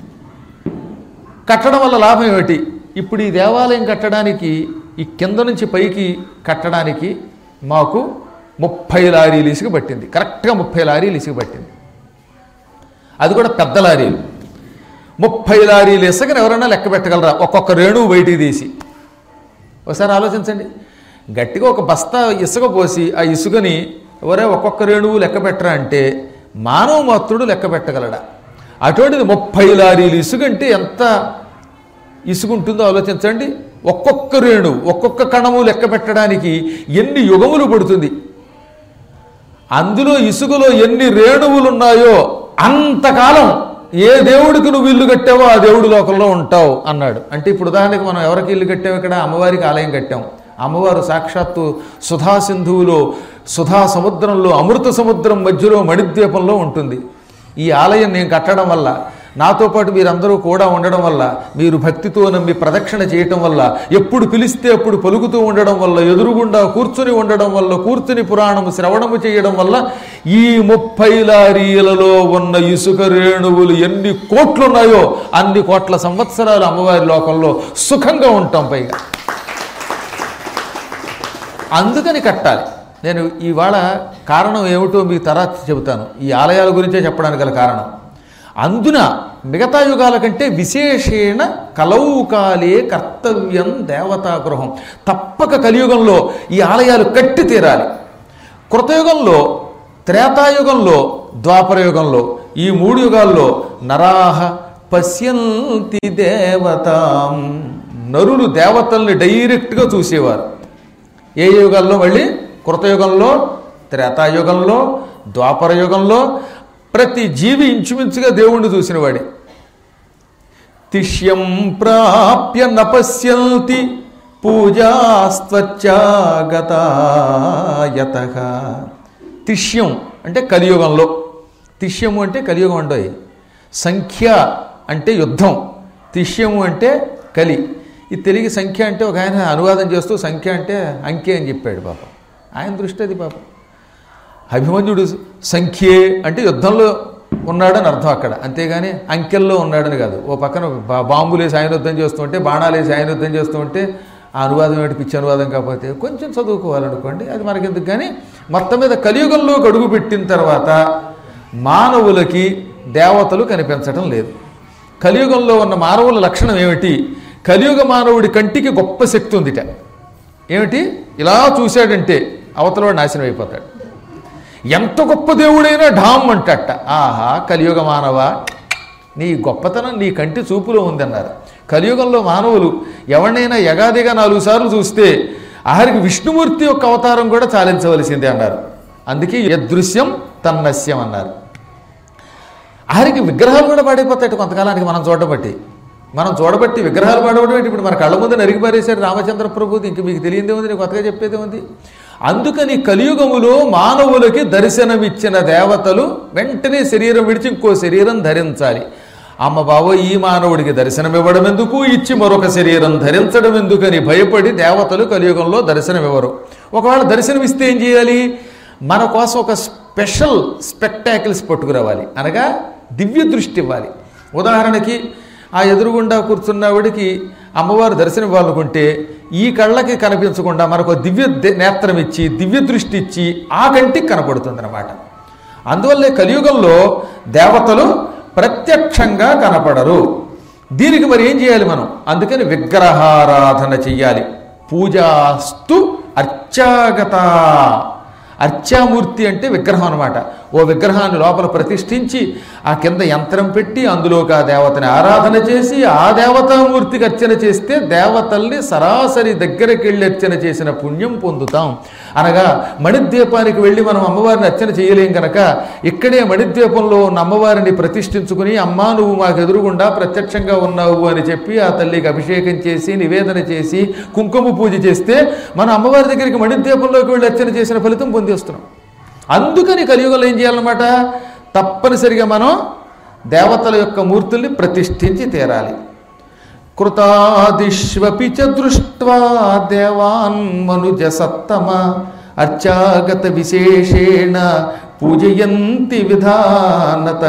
S1: కట్టడం వల్ల లాభం ఏమిటి ఇప్పుడు ఈ దేవాలయం కట్టడానికి ఈ కింద నుంచి పైకి కట్టడానికి మాకు ముప్పై లారీలు ఇసుక పట్టింది కరెక్ట్గా ముప్పై లారీలు ఇసుక పట్టింది అది కూడా పెద్ద లారీలు ముప్పై లారీలు ఇసుకని ఎవరైనా లెక్క పెట్టగలరా ఒక్కొక్క రేణువు బయటికి తీసి ఒకసారి ఆలోచించండి గట్టిగా ఒక బస్తా ఇసుక పోసి ఆ ఇసుకని ఎవరే ఒక్కొక్క రేణువు లెక్క పెట్టరా అంటే మానవ మాత్రుడు లెక్క పెట్టగలడా అటువంటిది ముప్పై లారీలు ఇసుక అంటే ఎంత ఇసుక ఉంటుందో ఆలోచించండి ఒక్కొక్క రేణువు ఒక్కొక్క కణము లెక్క పెట్టడానికి ఎన్ని యుగములు పడుతుంది అందులో ఇసుకలో ఎన్ని రేణువులు ఉన్నాయో అంతకాలం ఏ దేవుడికి నువ్వు ఇల్లు కట్టావో ఆ దేవుడి లోకంలో ఉంటావు అన్నాడు అంటే ఇప్పుడు ఉదాహరణకి మనం ఎవరికి ఇల్లు కట్టాము ఇక్కడ అమ్మవారికి ఆలయం కట్టాం అమ్మవారు సాక్షాత్తు సుధా సింధువులో సుధా సముద్రంలో అమృత సముద్రం మధ్యలో మణిద్వీపంలో ఉంటుంది ఈ ఆలయం నేను కట్టడం వల్ల నాతో పాటు మీరందరూ కూడా ఉండడం వల్ల మీరు భక్తితో నమ్మి ప్రదక్షిణ చేయటం వల్ల ఎప్పుడు పిలిస్తే అప్పుడు పలుకుతూ ఉండడం వల్ల ఎదురుగుండా కూర్చుని ఉండడం వల్ల కూర్చుని పురాణము శ్రవణము చేయడం వల్ల ఈ ముప్పై లారీలలో ఉన్న ఇసుక రేణువులు ఎన్ని కోట్లు ఉన్నాయో అన్ని కోట్ల సంవత్సరాలు అమ్మవారి లోకంలో సుఖంగా ఉంటాం పైగా అందుకని కట్టాలి నేను ఇవాళ కారణం ఏమిటో మీకు తర్వాత చెబుతాను ఈ ఆలయాల గురించే చెప్పడానికి గల కారణం అందున మిగతా యుగాల కంటే విశేషేణ కలౌకాలే కర్తవ్యం దేవతా గృహం తప్పక కలియుగంలో ఈ ఆలయాలు కట్టి తీరాలి కృతయుగంలో త్రేతాయుగంలో ద్వాపరయుగంలో ఈ మూడు యుగాల్లో నరాహ పశ్యంతి దేవతాం నరులు దేవతల్ని డైరెక్ట్గా చూసేవారు ఏ యుగాల్లో మళ్ళీ కృతయుగంలో త్రేతాయుగంలో ద్వాపర యుగంలో ప్రతి జీవి ఇంచుమించుగా దేవుణ్ణి చూసినవాడే తిష్యం ప్రాప్య నపశ్యంతి పూజాస్త్వచ్చాగతాయత తిష్యం అంటే కలియుగంలో తిష్యము అంటే కలియుగం అండోయ్ సంఖ్య అంటే యుద్ధం తిష్యము అంటే కలి ఈ తెలుగు సంఖ్య అంటే ఒక ఆయన అనువాదం చేస్తూ సంఖ్య అంటే అంకె అని చెప్పాడు పాపం ఆయన దృష్టి అది పాపం అభిమన్యుడు సంఖ్యే అంటే యుద్ధంలో ఉన్నాడని అర్థం అక్కడ అంతేగాని అంకెల్లో ఉన్నాడని కాదు ఓ పక్కన బా- బాంబులు వేసి ఆయన యుద్ధం చేస్తుంటే బాణాలు వేసి ఆయన యుద్ధం చేస్తుంటే ఆ అనువాదం ఏంటి పిచ్చి అనువాదం కాకపోతే కొంచెం చదువుకోవాలనుకోండి అది మనకెందుకు కానీ మొత్తం మీద కలియుగంలో అడుగు పెట్టిన తర్వాత మానవులకి దేవతలు కనిపించడం లేదు కలియుగంలో ఉన్న మానవుల లక్షణం ఏమిటి కలియుగ మానవుడి కంటికి గొప్ప శక్తి ఉందిట ఏమిటి ఇలా చూశాడంటే అవతలవాడు నాశనం అయిపోతాడు ఎంత గొప్ప దేవుడైనా ఢామ్ అంటట ఆహా కలియుగ మానవ నీ గొప్పతనం నీ కంటి చూపులో ఉందన్నారు కలియుగంలో మానవులు ఎవరినైనా యగాదిగా నాలుగు సార్లు చూస్తే ఆఖరికి విష్ణుమూర్తి యొక్క అవతారం కూడా చాలించవలసిందే అన్నారు అందుకే యదృశ్యం తన్నస్యం అన్నారు ఆఖరికి విగ్రహాలు కూడా పాడైపోతాయి కొంతకాలానికి మనం చూడబట్టి మనం చూడబట్టి విగ్రహాలు పాడవడం ఏంటి ఇప్పుడు మన కళ్ళ ముందు నరికి పారేశాడు రామచంద్ర ప్రభుది ఇంక మీకు తెలియదే ఉంది నీకు కొత్తగా చెప్పేదే ఉంది అందుకని కలియుగములో మానవులకి దర్శనమిచ్చిన దేవతలు వెంటనే శరీరం విడిచి ఇంకో శరీరం ధరించాలి అమ్మ బాబో ఈ మానవుడికి దర్శనం ఇవ్వడం ఎందుకు ఇచ్చి మరొక శరీరం ధరించడం ఎందుకని భయపడి దేవతలు కలియుగంలో దర్శనం ఇవ్వరు ఒకవేళ దర్శనం ఇస్తే ఏం చేయాలి మన కోసం ఒక స్పెషల్ స్పెక్టాకిల్స్ పట్టుకురావాలి అనగా దివ్య దృష్టి ఇవ్వాలి ఉదాహరణకి ఆ ఎదురుగుండా కూర్చున్నవాడికి అమ్మవారు దర్శనం ఇవ్వాలనుకుంటే ఈ కళ్ళకి కనిపించకుండా మనకు దివ్య దే- నేత్రం ఇచ్చి దివ్య దృష్టి ఇచ్చి ఆ కంటికి కనపడుతుంది అనమాట అందువల్లే కలియుగంలో దేవతలు ప్రత్యక్షంగా కనపడరు దీనికి మరి ఏం చేయాలి మనం అందుకని విగ్రహారాధన చెయ్యాలి పూజాస్తు అర్చాగత అర్చామూర్తి అంటే విగ్రహం అనమాట ఓ విగ్రహాన్ని లోపల ప్రతిష్ఠించి ఆ కింద యంత్రం పెట్టి అందులోకి ఆ దేవతని ఆరాధన చేసి ఆ దేవతామూర్తికి అర్చన చేస్తే దేవతల్ని సరాసరి దగ్గరికి వెళ్ళి అర్చన చేసిన పుణ్యం పొందుతాం అనగా మణిద్వీపానికి వెళ్ళి మనం అమ్మవారిని అర్చన చేయలేం కనుక ఇక్కడే మణిద్వీపంలో ఉన్న అమ్మవారిని ప్రతిష్ఠించుకుని అమ్మా నువ్వు మాకు ఎదురుగుండా ప్రత్యక్షంగా ఉన్నావు అని చెప్పి ఆ తల్లికి అభిషేకం చేసి నివేదన చేసి కుంకుమ పూజ చేస్తే మనం అమ్మవారి దగ్గరికి మణిద్వీపంలోకి వెళ్ళి అర్చన చేసిన ఫలితం పొందేస్తున్నాం అందుకని కలియుగంలో ఏం చేయాలన్నమాట తప్పనిసరిగా మనం దేవతల యొక్క మూర్తుల్ని ప్రతిష్ఠించి తీరాలి కృతాదిష్వపి చ దృష్ట్వా దేవాన్ మనుజ సత్తమ అర్చాగత విశేషేణ పూజయంతి విధానత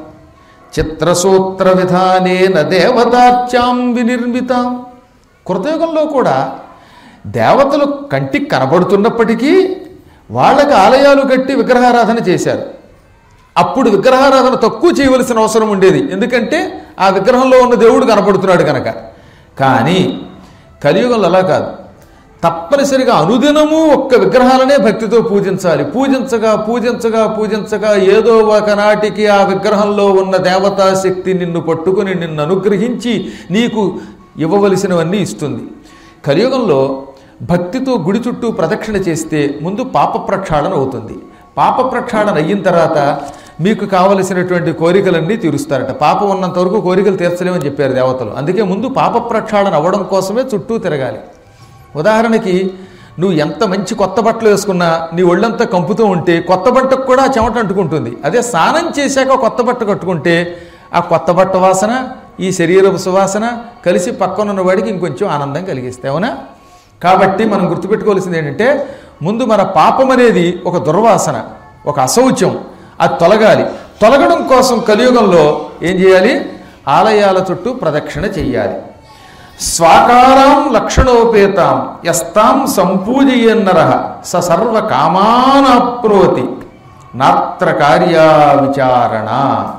S1: చిత్రసూత్ర విధానేన దేవతార్చాం వినిర్మితాం కృతయుగంలో కూడా దేవతలు కంటికి కనబడుతున్నప్పటికీ వాళ్ళకి ఆలయాలు కట్టి విగ్రహారాధన చేశారు అప్పుడు విగ్రహారాధన తక్కువ చేయవలసిన అవసరం ఉండేది ఎందుకంటే ఆ విగ్రహంలో ఉన్న దేవుడు కనపడుతున్నాడు కనుక కానీ కలియుగంలో అలా కాదు తప్పనిసరిగా అనుదినము ఒక్క విగ్రహాలనే భక్తితో పూజించాలి పూజించగా పూజించగా పూజించగా ఏదో ఒకనాటికి ఆ విగ్రహంలో ఉన్న దేవతా శక్తి నిన్ను పట్టుకుని నిన్ను అనుగ్రహించి నీకు ఇవ్వవలసినవన్నీ ఇస్తుంది కలియుగంలో భక్తితో గుడి చుట్టూ ప్రదక్షిణ చేస్తే ముందు పాప ప్రక్షాళన అవుతుంది పాప ప్రక్షాళన అయిన తర్వాత మీకు కావలసినటువంటి కోరికలన్నీ తీరుస్తారట పాపం ఉన్నంత వరకు కోరికలు తీర్చలేమని చెప్పారు దేవతలు అందుకే ముందు పాప ప్రక్షాళన అవ్వడం కోసమే చుట్టూ తిరగాలి ఉదాహరణకి నువ్వు ఎంత మంచి కొత్త బట్టలు వేసుకున్నా నీ ఒళ్ళంతా కంపుతూ ఉంటే కొత్త బట్టకు కూడా చెమట అంటుకుంటుంది అదే స్నానం చేశాక కొత్త బట్ట కట్టుకుంటే ఆ కొత్త బట్ట వాసన ఈ శరీరపు సువాసన కలిసి పక్కనున్న వాడికి ఇంకొంచెం ఆనందం కలిగిస్తాయి అవునా కాబట్టి మనం గుర్తుపెట్టుకోవాల్సింది ఏంటంటే ముందు మన పాపం అనేది ఒక దుర్వాసన ఒక అశౌచ్యం అది తొలగాలి తొలగడం కోసం కలియుగంలో ఏం చేయాలి ఆలయాల చుట్టూ ప్రదక్షిణ చెయ్యాలి స్వాకారాం లక్షణోపేతాం యస్తాం సంపూజయన్నర స సర్వ కామానాప్నోతి నాత్ర కార్యా విచారణ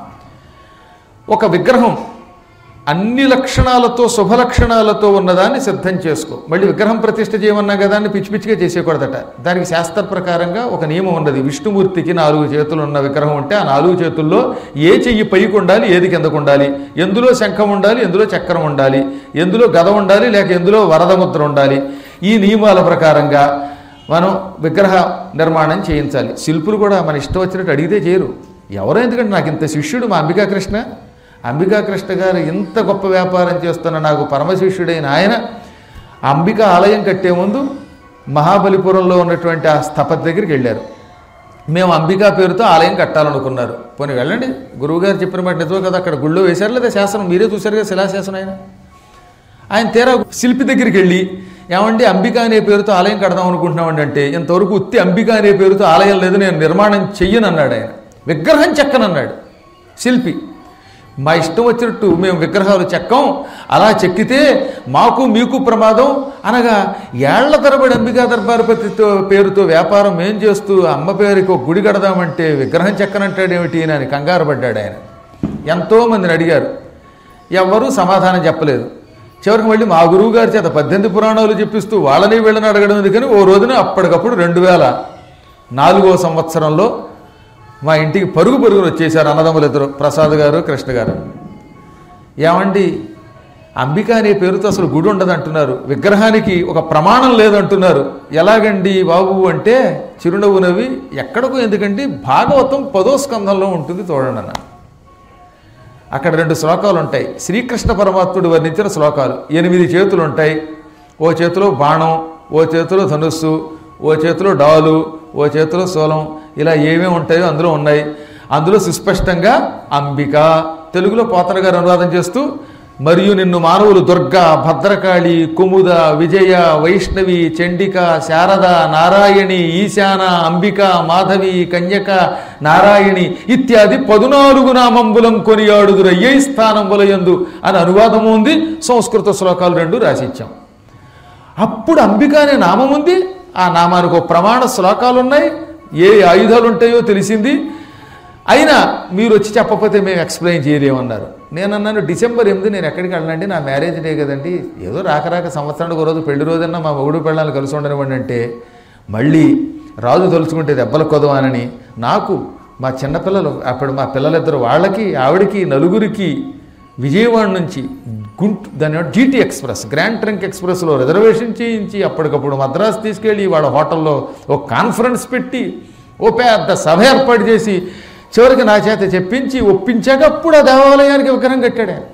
S1: ఒక విగ్రహం అన్ని లక్షణాలతో శుభ లక్షణాలతో ఉన్నదాన్ని సిద్ధం చేసుకో మళ్ళీ విగ్రహం ప్రతిష్ఠ చేయమన్నా కదా అని పిచ్చి పిచ్చిగా చేసేయకూడదట దానికి శాస్త్ర ప్రకారంగా ఒక నియమం ఉన్నది విష్ణుమూర్తికి నాలుగు చేతులు ఉన్న విగ్రహం ఉంటే ఆ నాలుగు చేతుల్లో ఏ చెయ్యి పైకి ఉండాలి ఏది కిందకు ఉండాలి ఎందులో శంఖం ఉండాలి ఎందులో చక్రం ఉండాలి ఎందులో గద ఉండాలి లేక ఎందులో వరదముద్ర ఉండాలి ఈ నియమాల ప్రకారంగా మనం విగ్రహ నిర్మాణం చేయించాలి శిల్పులు కూడా మన ఇష్టం వచ్చినట్టు అడిగితే చేయరు ఎవరో ఎందుకంటే నాకు ఇంత శిష్యుడు మా అంబికా కృష్ణ అంబికా కృష్ణ గారు ఇంత గొప్ప వ్యాపారం చేస్తున్న నాకు పరమశిష్యుడైన ఆయన అంబిక ఆలయం కట్టే ముందు మహాబలిపురంలో ఉన్నటువంటి ఆ స్థపతి దగ్గరికి వెళ్ళారు మేము అంబికా పేరుతో ఆలయం కట్టాలనుకున్నారు పోనీ వెళ్ళండి గురువుగారు చెప్పిన మాట నిజమే కదా అక్కడ గుళ్ళో వేశారు లేదా శాసనం మీరే చూశారు కదా శిలాశాసనం ఆయన ఆయన తీరా శిల్పి దగ్గరికి వెళ్ళి ఏమండి అంబిక అనే పేరుతో ఆలయం కడదాం అనుకుంటున్నామండి అంటే ఇంతవరకు ఉత్తి అంబిక అనే పేరుతో ఆలయం లేదు నేను నిర్మాణం చెయ్యను అన్నాడు ఆయన విగ్రహం చెక్కనన్నాడు శిల్పి మా ఇష్టం వచ్చినట్టు మేము విగ్రహాలు చెక్కం అలా చెక్కితే మాకు మీకు ప్రమాదం అనగా ఏళ్ల తరబడి అంబికా దర్బారపతితో పేరుతో వ్యాపారం మేం చేస్తూ అమ్మ పేరుకి ఒక గుడి కడదామంటే విగ్రహం చెక్కనంటాడేమిటి అని కంగారు పడ్డాడు ఆయన ఎంతోమందిని అడిగారు ఎవ్వరూ సమాధానం చెప్పలేదు చివరికి మళ్ళీ మా గురువు గారి చేత పద్దెనిమిది పురాణాలు చెప్పిస్తూ వాళ్ళని వీళ్ళని అడగడం ఎందుకని ఓ రోజున అప్పటికప్పుడు రెండు వేల నాలుగో సంవత్సరంలో మా ఇంటికి పరుగు పరుగును వచ్చేసారు అన్నదమ్ములు ఇద్దరు ప్రసాద్ గారు కృష్ణ గారు ఏమండి అంబిక అనే పేరుతో అసలు గుడి ఉండదు అంటున్నారు విగ్రహానికి ఒక ప్రమాణం లేదంటున్నారు ఎలాగండి బాబు అంటే చిరునవ్వు నవ్వి ఎక్కడికో ఎందుకంటే భాగవతం పదో స్కంధంలో ఉంటుంది చూడండి అన్న అక్కడ రెండు శ్లోకాలు ఉంటాయి శ్రీకృష్ణ పరమాత్ముడు వర్ణించిన శ్లోకాలు ఎనిమిది చేతులు ఉంటాయి ఓ చేతిలో బాణం ఓ చేతిలో ధనుస్సు ఓ చేతిలో డాలు ఓ చేతిలో శూలం ఇలా ఏమేమి ఉంటాయో అందులో ఉన్నాయి అందులో సుస్పష్టంగా అంబిక తెలుగులో పోతన గారు అనువాదం చేస్తూ మరియు నిన్ను మానవులు దుర్గా భద్రకాళి కుముద విజయ వైష్ణవి చండిక శారద నారాయణి ఈశాన అంబిక మాధవి కన్యక నారాయణి ఇత్యాది పదునాలుగు నామంబులం కొనియాడుదురు ఏ స్థానంబులయందు అని అనువాదము ఉంది సంస్కృత శ్లోకాలు రెండు రాసిచ్చాం అప్పుడు అంబిక అనే నామం ఉంది ఆ నామానికి ఒక ప్రమాణ శ్లోకాలు ఉన్నాయి ఏ ఆయుధాలు ఉంటాయో తెలిసింది అయినా మీరు వచ్చి చెప్పకపోతే మేము ఎక్స్ప్లెయిన్ చేయలేమన్నారు నేను అన్నాను డిసెంబర్ ఎనిమిది నేను ఎక్కడికి వెళ్ళండి నా మ్యారేజ్ డే కదండి ఏదో రాక రాక సంవత్సరానికి ఒక రోజు పెళ్లి రోజన్నా మా మొగుడు పెళ్ళాలని కలిసి ఉండనివ్వండి అంటే మళ్ళీ రాజు తలుచుకుంటే దెబ్బల కొదవానని నాకు మా చిన్నపిల్లలు అప్పుడు మా పిల్లలిద్దరు వాళ్ళకి ఆవిడకి నలుగురికి విజయవాడ నుంచి గుంటూ దాని జీటీ ఎక్స్ప్రెస్ గ్రాండ్ ట్రంక్ ఎక్స్ప్రెస్లో రిజర్వేషన్ చేయించి అప్పటికప్పుడు మద్రాసు తీసుకెళ్ళి వాళ్ళ హోటల్లో ఒక కాన్ఫరెన్స్ పెట్టి ఓ పెద్ద సభ ఏర్పాటు చేసి చివరికి నా చేత చెప్పించి ఒప్పించాక అప్పుడు ఆ దేవాలయానికి విగ్రహం కట్టాడు ఆయన.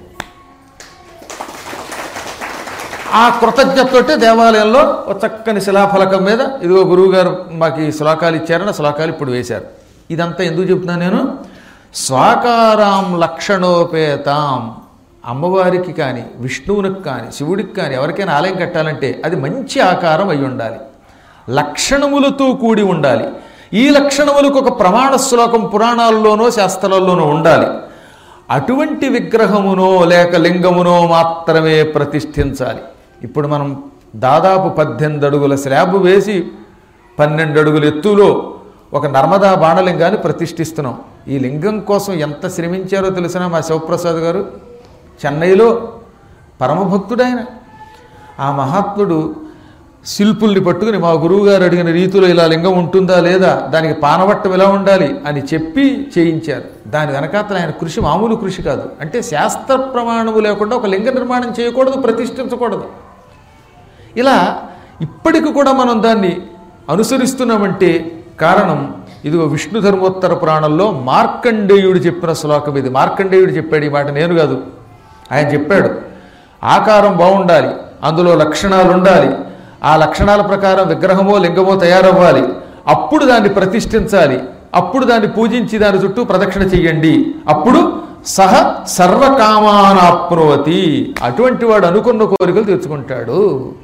S1: ఆ కృతజ్ఞతతోటే దేవాలయంలో ఒక చక్కని శిలాఫలకం మీద ఇదిగో గురువుగారు మాకు ఈ శ్లోకాలు ఇచ్చారని ఆ శ్లోకాలు ఇప్పుడు వేశారు ఇదంతా ఎందుకు చెప్తున్నాను నేను స్వాకారాం లక్షణోపేతాం అమ్మవారికి కానీ విష్ణువునికి కానీ శివుడికి కానీ ఎవరికైనా ఆలయం కట్టాలంటే అది మంచి ఆకారం అయి ఉండాలి లక్షణములతో కూడి ఉండాలి ఈ లక్షణములకు ఒక ప్రమాణ శ్లోకం పురాణాల్లోనో శాస్త్రాల్లోనో ఉండాలి అటువంటి విగ్రహమునో లేక లింగమునో మాత్రమే ప్రతిష్ఠించాలి ఇప్పుడు మనం దాదాపు పద్దెనిమిది అడుగుల స్లాబ్ వేసి పన్నెండు అడుగుల ఎత్తులో ఒక నర్మదా బాణలింగాన్ని ప్రతిష్ఠిస్తున్నాం ఈ లింగం కోసం ఎంత శ్రమించారో తెలిసిన మా శివప్రసాద్ గారు చెన్నైలో పరమభక్తుడైన ఆ మహాత్ముడు శిల్పుల్ని పట్టుకుని మా గురువుగారు అడిగిన రీతిలో ఇలా లింగం ఉంటుందా లేదా దానికి పానవట్టం ఎలా ఉండాలి అని చెప్పి చేయించారు దాని వెనకాతల ఆయన కృషి మామూలు కృషి కాదు అంటే శాస్త్ర ప్రమాణము లేకుండా ఒక లింగ నిర్మాణం చేయకూడదు ప్రతిష్ఠించకూడదు ఇలా ఇప్పటికి కూడా మనం దాన్ని అనుసరిస్తున్నామంటే కారణం ఇదిగో విష్ణు ధర్మోత్తర పురాణంలో మార్కండేయుడు చెప్పిన శ్లోకం ఇది మార్కండేయుడు చెప్పాడు ఈ మాట నేను కాదు ఆయన చెప్పాడు ఆకారం బాగుండాలి అందులో లక్షణాలు ఉండాలి ఆ లక్షణాల ప్రకారం విగ్రహమో లింగమో తయారవ్వాలి అప్పుడు దాన్ని ప్రతిష్ఠించాలి అప్పుడు దాన్ని పూజించి దాని చుట్టూ ప్రదక్షిణ చెయ్యండి అప్పుడు సహ సర్వకామానాప్నోతి అటువంటి వాడు అనుకున్న కోరికలు తీర్చుకుంటాడు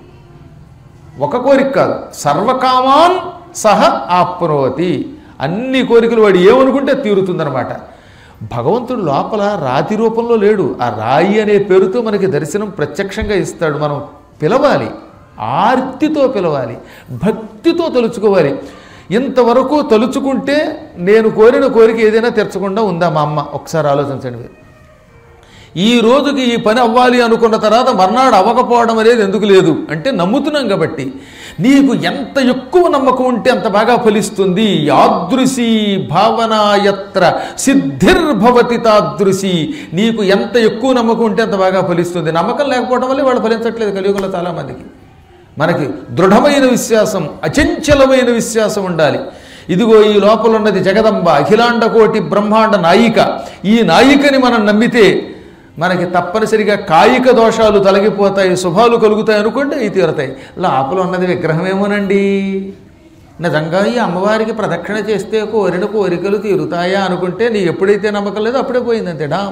S1: ఒక కోరిక కాదు సర్వకామాన్ సహ ఆప్నోతి అన్ని కోరికలు వాడు ఏమనుకుంటే తీరుతుందనమాట భగవంతుడు లోపల రాతి రూపంలో లేడు ఆ రాయి అనే పేరుతో మనకి దర్శనం ప్రత్యక్షంగా ఇస్తాడు మనం పిలవాలి ఆర్తితో పిలవాలి భక్తితో తలుచుకోవాలి ఇంతవరకు తలుచుకుంటే నేను కోరిన కోరిక ఏదైనా తెరచకుండా ఉందా మా అమ్మ ఒకసారి ఆలోచించండి మీరు ఈ రోజుకి ఈ పని అవ్వాలి అనుకున్న తర్వాత మర్నాడు అవ్వకపోవడం అనేది ఎందుకు లేదు అంటే నమ్ముతున్నాం కాబట్టి నీకు ఎంత ఎక్కువ నమ్మకం ఉంటే అంత బాగా ఫలిస్తుంది యాదృశీ భావనాయత్ర సిద్ధిర్భవతి తాదృశి నీకు ఎంత ఎక్కువ నమ్మకం ఉంటే అంత బాగా ఫలిస్తుంది నమ్మకం లేకపోవడం వల్ల వాళ్ళు ఫలించట్లేదు కలియుగంలో చాలామందికి మనకి దృఢమైన విశ్వాసం అచంచలమైన విశ్వాసం ఉండాలి ఇదిగో ఈ లోపల ఉన్నది జగదంబ అఖిలాండ కోటి బ్రహ్మాండ నాయిక ఈ నాయికని మనం నమ్మితే మనకి తప్పనిసరిగా కాయిక దోషాలు తొలగిపోతాయి శుభాలు కలుగుతాయి అనుకోండి అవి తీరుతాయి లోపల ఉన్నది విగ్రహమేమోనండి నిజంగా ఈ అమ్మవారికి ప్రదక్షిణ చేస్తే కోరిన కోరికలు తీరుతాయా అనుకుంటే నీ ఎప్పుడైతే నమ్మకం లేదో అప్పుడే పోయింది అంతేడా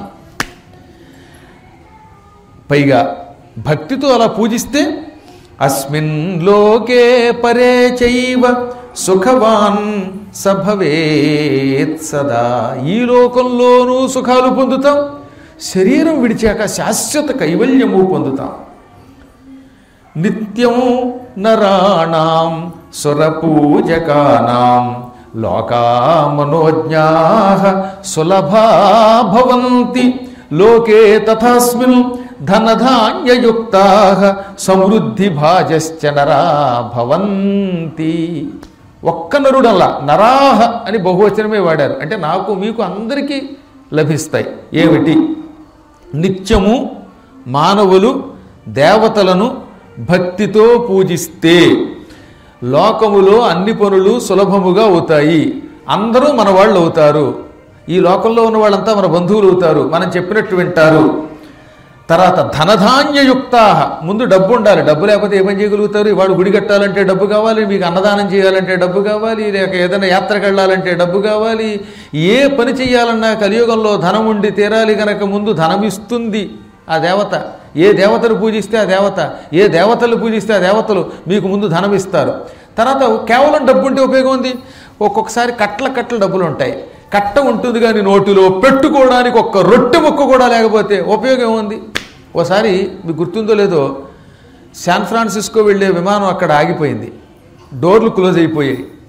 S1: పైగా భక్తితో అలా పూజిస్తే అస్మిన్ లోకే పరే చైవ సుఖవాన్ సభవేత్ సదా ఈ లోకంలోనూ సుఖాలు పొందుతాం శరీరం విడిచాక శాశ్వత కైవల్యము పొందుతాం నిత్యం నరాణం సురపూజకానాం లోకా మనోజ్ఞా సులభా భవంతి లోకే తథాస్మిన్ ధనధాన్యయుక్తా సమృద్ధి భాజశ్చ నరా భవంతి ఒక్క నరుడల్లా నరాహ అని బహువచనమే వాడారు అంటే నాకు మీకు అందరికీ లభిస్తాయి ఏమిటి నిత్యము మానవులు దేవతలను భక్తితో పూజిస్తే లోకములో అన్ని పనులు సులభముగా అవుతాయి అందరూ మన వాళ్ళు అవుతారు ఈ లోకంలో ఉన్న వాళ్ళంతా మన బంధువులు అవుతారు మనం చెప్పినట్టు వింటారు తర్వాత ధనధాన్యయుక్తా ముందు డబ్బు ఉండాలి డబ్బు లేకపోతే ఏమని చేయగలుగుతారు ఇవాడు గుడి కట్టాలంటే డబ్బు కావాలి మీకు అన్నదానం చేయాలంటే డబ్బు కావాలి లేక ఏదైనా యాత్రకు వెళ్ళాలంటే డబ్బు కావాలి ఏ పని చేయాలన్నా కలియుగంలో ధనం ఉండి తీరాలి కనుక ముందు ధనం ఇస్తుంది ఆ దేవత ఏ దేవతను పూజిస్తే ఆ దేవత ఏ దేవతలు పూజిస్తే ఆ దేవతలు మీకు ముందు ధనం ఇస్తారు తర్వాత కేవలం డబ్బు ఉంటే ఉపయోగం ఉంది ఒక్కొక్కసారి కట్ల కట్ల డబ్బులు ఉంటాయి కట్ట ఉంటుంది కానీ నోటిలో పెట్టుకోవడానికి ఒక్క రొట్టె ముక్క కూడా లేకపోతే ఉపయోగం ఏముంది ఓసారి మీకు గుర్తుందో లేదో శాన్ ఫ్రాన్సిస్కో వెళ్ళే విమానం అక్కడ ఆగిపోయింది డోర్లు క్లోజ్ అయిపోయాయి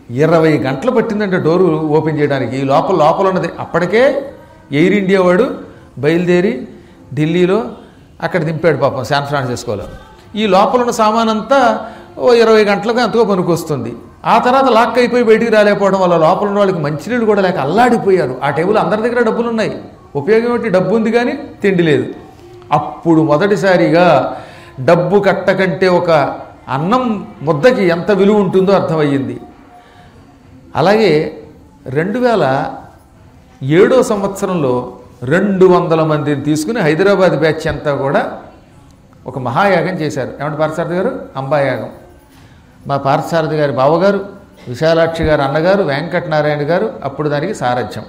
S1: ఇరవై గంటలు పట్టిందంటే డోరు ఓపెన్ చేయడానికి ఈ లోపల లోపల ఉన్నది అప్పటికే ఎయిర్ ఇండియా వాడు బయలుదేరి ఢిల్లీలో అక్కడ దింపాడు పాపం శాన్ ఫ్రాన్సిస్కోలో ఈ లోపల ఉన్న సామాన్ అంతా ఓ ఇరవై గంటలకు అంతగా పనికొస్తుంది ఆ తర్వాత లాక్ అయిపోయి బయటికి రాలేకపోవడం వల్ల లోపల ఉన్న వాళ్ళకి మంచినీళ్ళు కూడా లేక అల్లాడిపోయారు ఆ టేబుల్ అందరి దగ్గర డబ్బులు ఉన్నాయి ఉపయోగం ఏంటి డబ్బు ఉంది కానీ తిండి లేదు అప్పుడు మొదటిసారిగా డబ్బు కట్టకంటే ఒక అన్నం ముద్దకి ఎంత విలువ ఉంటుందో అర్థమయ్యింది అలాగే రెండు వేల ఏడో సంవత్సరంలో రెండు వందల మందిని తీసుకుని హైదరాబాద్ బ్యాచ్ అంతా కూడా ఒక మహాయాగం చేశారు ఏమంటే పార్థసారథి గారు అంబాయాగం మా పార్థసారథి గారి బావగారు విశాలాక్షి గారు అన్నగారు వెంకటనారాయణ గారు అప్పుడు దానికి సారథ్యం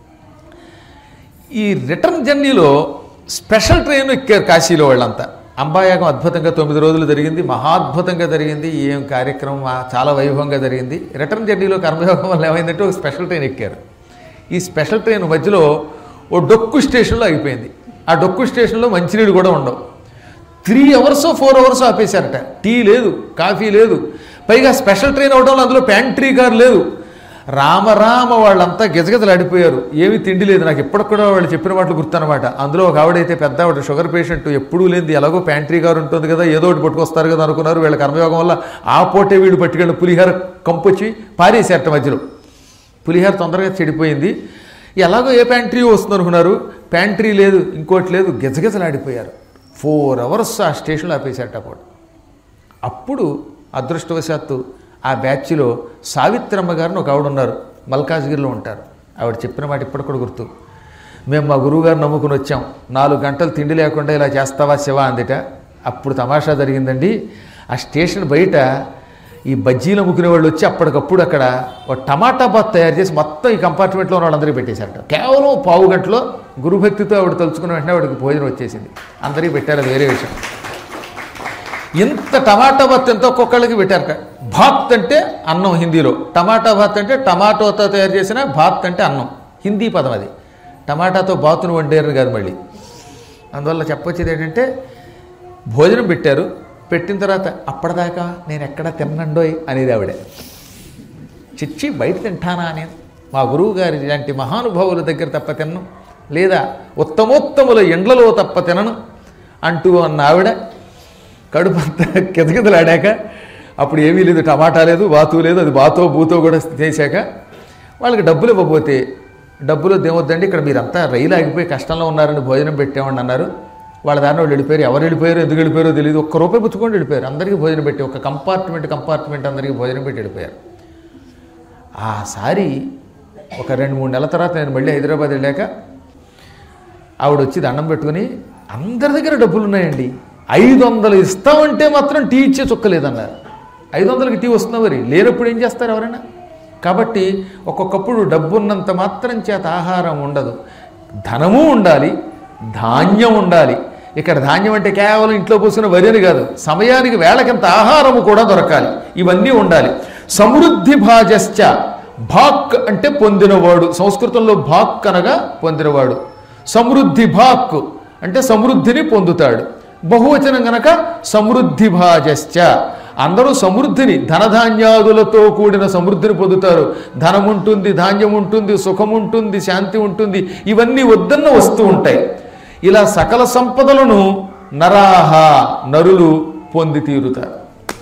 S1: ఈ రిటర్న్ జర్నీలో స్పెషల్ ట్రైన్ ఎక్కారు కాశీలో వాళ్ళంతా అంబాయాగం అద్భుతంగా తొమ్మిది రోజులు జరిగింది మహాద్భుతంగా జరిగింది ఏం కార్యక్రమం ఆ చాలా వైభవంగా జరిగింది రిటర్న్ జర్నీలో కర్మయోగం వల్ల ఏమైందంటే ఒక స్పెషల్ ట్రైన్ ఎక్కారు ఈ స్పెషల్ ట్రైన్ మధ్యలో ఓ డొక్కు స్టేషన్లో అయిపోయింది ఆ డొక్కు స్టేషన్లో మంచినీళ్ళు కూడా ఉండవు త్రీ అవర్స్ ఫోర్ అవర్స్ ఆపేశారట టీ లేదు కాఫీ లేదు పైగా స్పెషల్ ట్రైన్ అవడం వల్ల అందులో ప్యాంట్రీ కార్ లేదు రామరామ వాళ్ళంతా గిజగిజలాడిపోయారు ఏమీ తిండి లేదు నాకు ఇప్పటికి కూడా వాళ్ళు చెప్పిన మాటలు గుర్తనమాట అందులో ఒక ఆవిడైతే పెద్ద ఆవిడ షుగర్ పేషెంట్ ఎప్పుడూ లేనిది ఎలాగో ప్యాంట్రీ కారు ఉంటుంది కదా ఏదో ఒకటి పట్టుకొస్తారు కదా అనుకున్నారు వీళ్ళ కర్మయోగం వల్ల ఆ పోటే వీడు పట్టుకెళ్ళి పులిహార కంపొచ్చి పారేసేట మధ్యలో పులిహార తొందరగా చెడిపోయింది ఎలాగో ఏ ప్యాంట్రీ వస్తుంది అనుకున్నారు ప్యాంట్రీ లేదు ఇంకోటి లేదు గిజగిజలాడిపోయారు ఫోర్ అవర్స్ ఆ స్టేషన్లో ఆపేశారట అప్పుడు అప్పుడు అదృష్టవశాత్తు ఆ బ్యాచ్లో సావిత్రమ్మ గారిని ఒక ఆవిడ ఉన్నారు మల్కాజ్గిరిలో ఉంటారు ఆవిడ చెప్పిన మాట ఇప్పటికి కూడా గుర్తు మేము మా గురువుగారు నమ్ముకుని వచ్చాం నాలుగు గంటలు తిండి లేకుండా ఇలా చేస్తావా శివ అందిట అప్పుడు తమాషా జరిగిందండి ఆ స్టేషన్ బయట ఈ బజ్జీలు అమ్ముకునే వాళ్ళు వచ్చి అప్పటికప్పుడు అక్కడ ఒక టమాటా బాత్ తయారు చేసి మొత్తం ఈ కంపార్ట్మెంట్లో ఉన్న వాళ్ళందరికీ పెట్టేశారట కేవలం పావు గంటలో గురుభక్తితో ఆవిడ తలుచుకున్న వెంటనే ఆవిడకి భోజనం వచ్చేసింది అందరికీ పెట్టారు అది వేరే విషయం ఇంత టమాటా భాత్ ఎంత ఒక్కొక్కళ్ళకి పెట్టారట భాత్ అంటే అన్నం హిందీలో టమాటా భాత్ అంటే టమాటోతో తయారు చేసిన భాత్ అంటే అన్నం హిందీ పదం అది టమాటాతో బాతును వండారు కాదు మళ్ళీ అందువల్ల చెప్పొచ్చేది ఏంటంటే భోజనం పెట్టారు పెట్టిన తర్వాత అప్పటిదాకా నేను ఎక్కడ తిన్నండోయ్ అనేది ఆవిడే చిచ్చి బయట తింటానా నేను మా గురువు గారి ఇలాంటి మహానుభావుల దగ్గర తప్ప తిన్ను లేదా ఉత్తమోత్తముల ఎండ్లలో తప్ప తినను అంటూ అన్న ఆవిడ కడుపంతా కితకితలాడాక అప్పుడు ఏమీ లేదు టమాటా లేదు బాతు లేదు అది బాతో బూతో కూడా చేశాక వాళ్ళకి డబ్బులు ఇవ్వబోతే డబ్బులు దేవద్దండి ఇక్కడ మీరంతా రైలు ఆగిపోయి కష్టంలో ఉన్నారని భోజనం పెట్టామని అన్నారు వాళ్ళ దారిలో వాళ్ళు వెళ్ళిపోయారు ఎవరు వెళ్ళిపోయారు ఎందుకు వెళ్ళిపోయారో తెలియదు ఒక్క రూపాయి పుచ్చుకొని వెళ్ళిపోయారు అందరికీ భోజనం పెట్టి ఒక కంపార్ట్మెంట్ కంపార్ట్మెంట్ అందరికీ భోజనం పెట్టి వెళ్ళిపోయారు ఆ సారి ఒక రెండు మూడు నెలల తర్వాత నేను మళ్ళీ హైదరాబాద్ వెళ్ళాక ఆవిడ వచ్చి దండం పెట్టుకుని అందరి దగ్గర డబ్బులు ఉన్నాయండి ఐదు వందలు ఇస్తామంటే మాత్రం టీ ఇచ్చే చుక్కలేదన్నారు ఐదు వందలకి టీ వస్తుందా మరి లేనప్పుడు ఏం చేస్తారు ఎవరైనా కాబట్టి ఒక్కొక్కప్పుడు డబ్బు ఉన్నంత మాత్రం చేత ఆహారం ఉండదు ధనము ఉండాలి ధాన్యం ఉండాలి ఇక్కడ ధాన్యం అంటే కేవలం ఇంట్లో పోసిన వరి అని కాదు సమయానికి వేళకింత ఆహారము కూడా దొరకాలి ఇవన్నీ ఉండాలి సమృద్ధి భాజశ్చ భాక్ అంటే పొందినవాడు సంస్కృతంలో భాక్ అనగా పొందినవాడు సమృద్ధి భాక్ అంటే సమృద్ధిని పొందుతాడు బహువచనం గనక సమృద్ధి భాజశ్చ అందరూ సమృద్ధిని ధనధాన్యాదులతో కూడిన సమృద్ధిని పొందుతారు ధనం ఉంటుంది ధాన్యం ఉంటుంది సుఖం ఉంటుంది శాంతి ఉంటుంది ఇవన్నీ వద్దన్న వస్తూ ఉంటాయి ఇలా సకల సంపదలను నరాహ నరులు పొంది తీరుతారు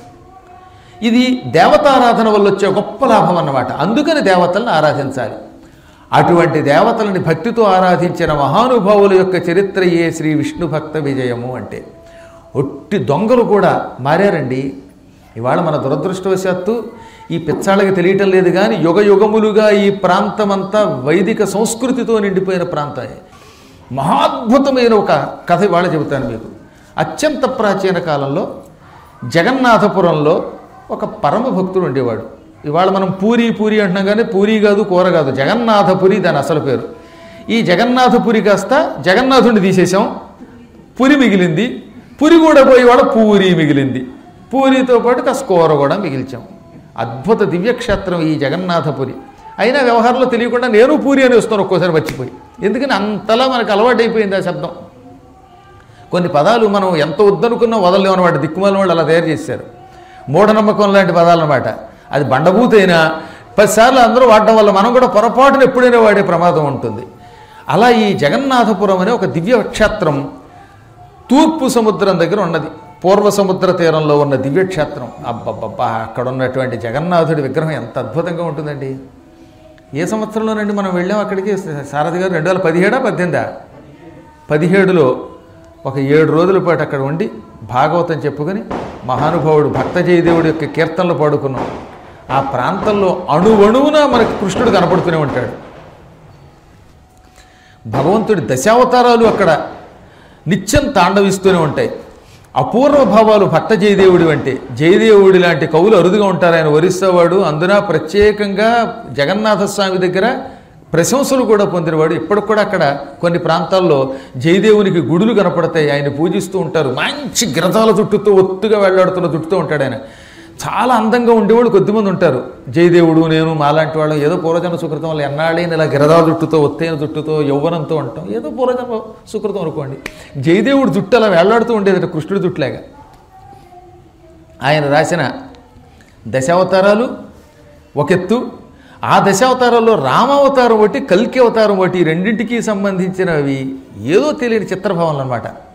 S1: ఇది దేవతారాధన వల్ల వచ్చే గొప్ప లాభం అన్నమాట అందుకని దేవతలను ఆరాధించాలి అటువంటి దేవతలని భక్తితో ఆరాధించిన మహానుభావుల యొక్క చరిత్రయే శ్రీ విష్ణు భక్త విజయము అంటే ఒట్టి దొంగలు కూడా మారారండి ఇవాళ మన దురదృష్టవశాత్తు ఈ పిచ్చాళ్ళకి తెలియటం లేదు కానీ యుగ యుగములుగా ఈ ప్రాంతమంతా వైదిక సంస్కృతితో నిండిపోయిన ప్రాంతమే మహాద్భుతమైన ఒక కథ ఇవాళ చెబుతాను మీకు అత్యంత ప్రాచీన కాలంలో జగన్నాథపురంలో ఒక పరమ భక్తుడు ఉండేవాడు ఇవాళ మనం పూరి పూరి అంటున్నాం కానీ పూరి కాదు కూర కాదు జగన్నాథపురి దాని అసలు పేరు ఈ జగన్నాథపురి కాస్త జగన్నాథుడిని తీసేసాం పురి మిగిలింది పురి కూడా పోయేవాడు పూరి మిగిలింది పూరితో పాటు కాస్త కూర కూడా మిగిల్చాం అద్భుత దివ్యక్షేత్రం ఈ జగన్నాథపురి అయినా వ్యవహారంలో తెలియకుండా నేను పూరి అని వస్తాను ఒక్కోసారి మర్చిపోయి ఎందుకని అంతలా మనకు అలవాటైపోయింది ఆ శబ్దం కొన్ని పదాలు మనం ఎంత వద్దనుకున్నా వదలలేము అనమాట దిక్కుమాల వాళ్ళు అలా తయారు చేశారు మూఢనమ్మకం లాంటి పదాలు అనమాట అది బండబూతైనా పదిసార్లు అందరూ వాడడం వల్ల మనం కూడా పొరపాటున ఎప్పుడైనా వాడే ప్రమాదం ఉంటుంది అలా ఈ జగన్నాథపురం అనే ఒక దివ్య క్షేత్రం తూర్పు సముద్రం దగ్గర ఉన్నది పూర్వ సముద్ర తీరంలో ఉన్న దివ్యక్షేత్రం అబ్బబ్బబ్బా అక్కడ ఉన్నటువంటి జగన్నాథుడి విగ్రహం ఎంత అద్భుతంగా ఉంటుందండి ఏ సంవత్సరంలోనండి మనం వెళ్ళాం అక్కడికి సారథి గారు రెండు వేల పదిహేడా పద్దెనిమిదా పదిహేడులో ఒక ఏడు రోజుల పాటు అక్కడ ఉండి భాగవతం చెప్పుకొని మహానుభావుడు భక్త జయదేవుడి యొక్క కీర్తనలు పాడుకున్నాం ఆ ప్రాంతంలో అణువణువున మనకి కృష్ణుడు కనపడుతూనే ఉంటాడు భగవంతుడి దశావతారాలు అక్కడ నిత్యం తాండవిస్తూనే ఉంటాయి అపూర్వ భావాలు భక్త జయదేవుడి అంటే జయదేవుడి లాంటి కవులు అరుదుగా ఉంటారు ఆయన ఒరిస్సావాడు అందున ప్రత్యేకంగా జగన్నాథ స్వామి దగ్గర ప్రశంసలు కూడా పొందినవాడు ఇప్పటికి కూడా అక్కడ కొన్ని ప్రాంతాల్లో జయదేవునికి గుడులు కనపడతాయి ఆయన పూజిస్తూ ఉంటారు మంచి గిరజాల జుట్టుతో ఒత్తుగా వెళ్లాడుతున్న జుట్టుతో ఉంటాడు ఆయన చాలా అందంగా ఉండేవాళ్ళు కొద్దిమంది ఉంటారు జయదేవుడు నేను మాలాంటి వాళ్ళం ఏదో పూర్వజన్మ సుకృతం వల్ల ఎన్నాళ్ళైన ఇలా గిరదాల జుట్టుతో ఒత్తైన జుట్టుతో యవ్వనంతో ఉంటాం ఏదో పూర్వజన్మ సుకృతం అనుకోండి జయదేవుడు జుట్టు అలా వేళ్లాడుతూ ఉండేది కృష్ణుడి జుట్టులాగా ఆయన రాసిన దశావతారాలు ఒక ఎత్తు ఆ దశావతారాల్లో రామావతారం ఒకటి కల్కి అవతారం ఒకటి ఈ రెండింటికి సంబంధించినవి ఏదో తెలియని చిత్రభావనలు అనమాట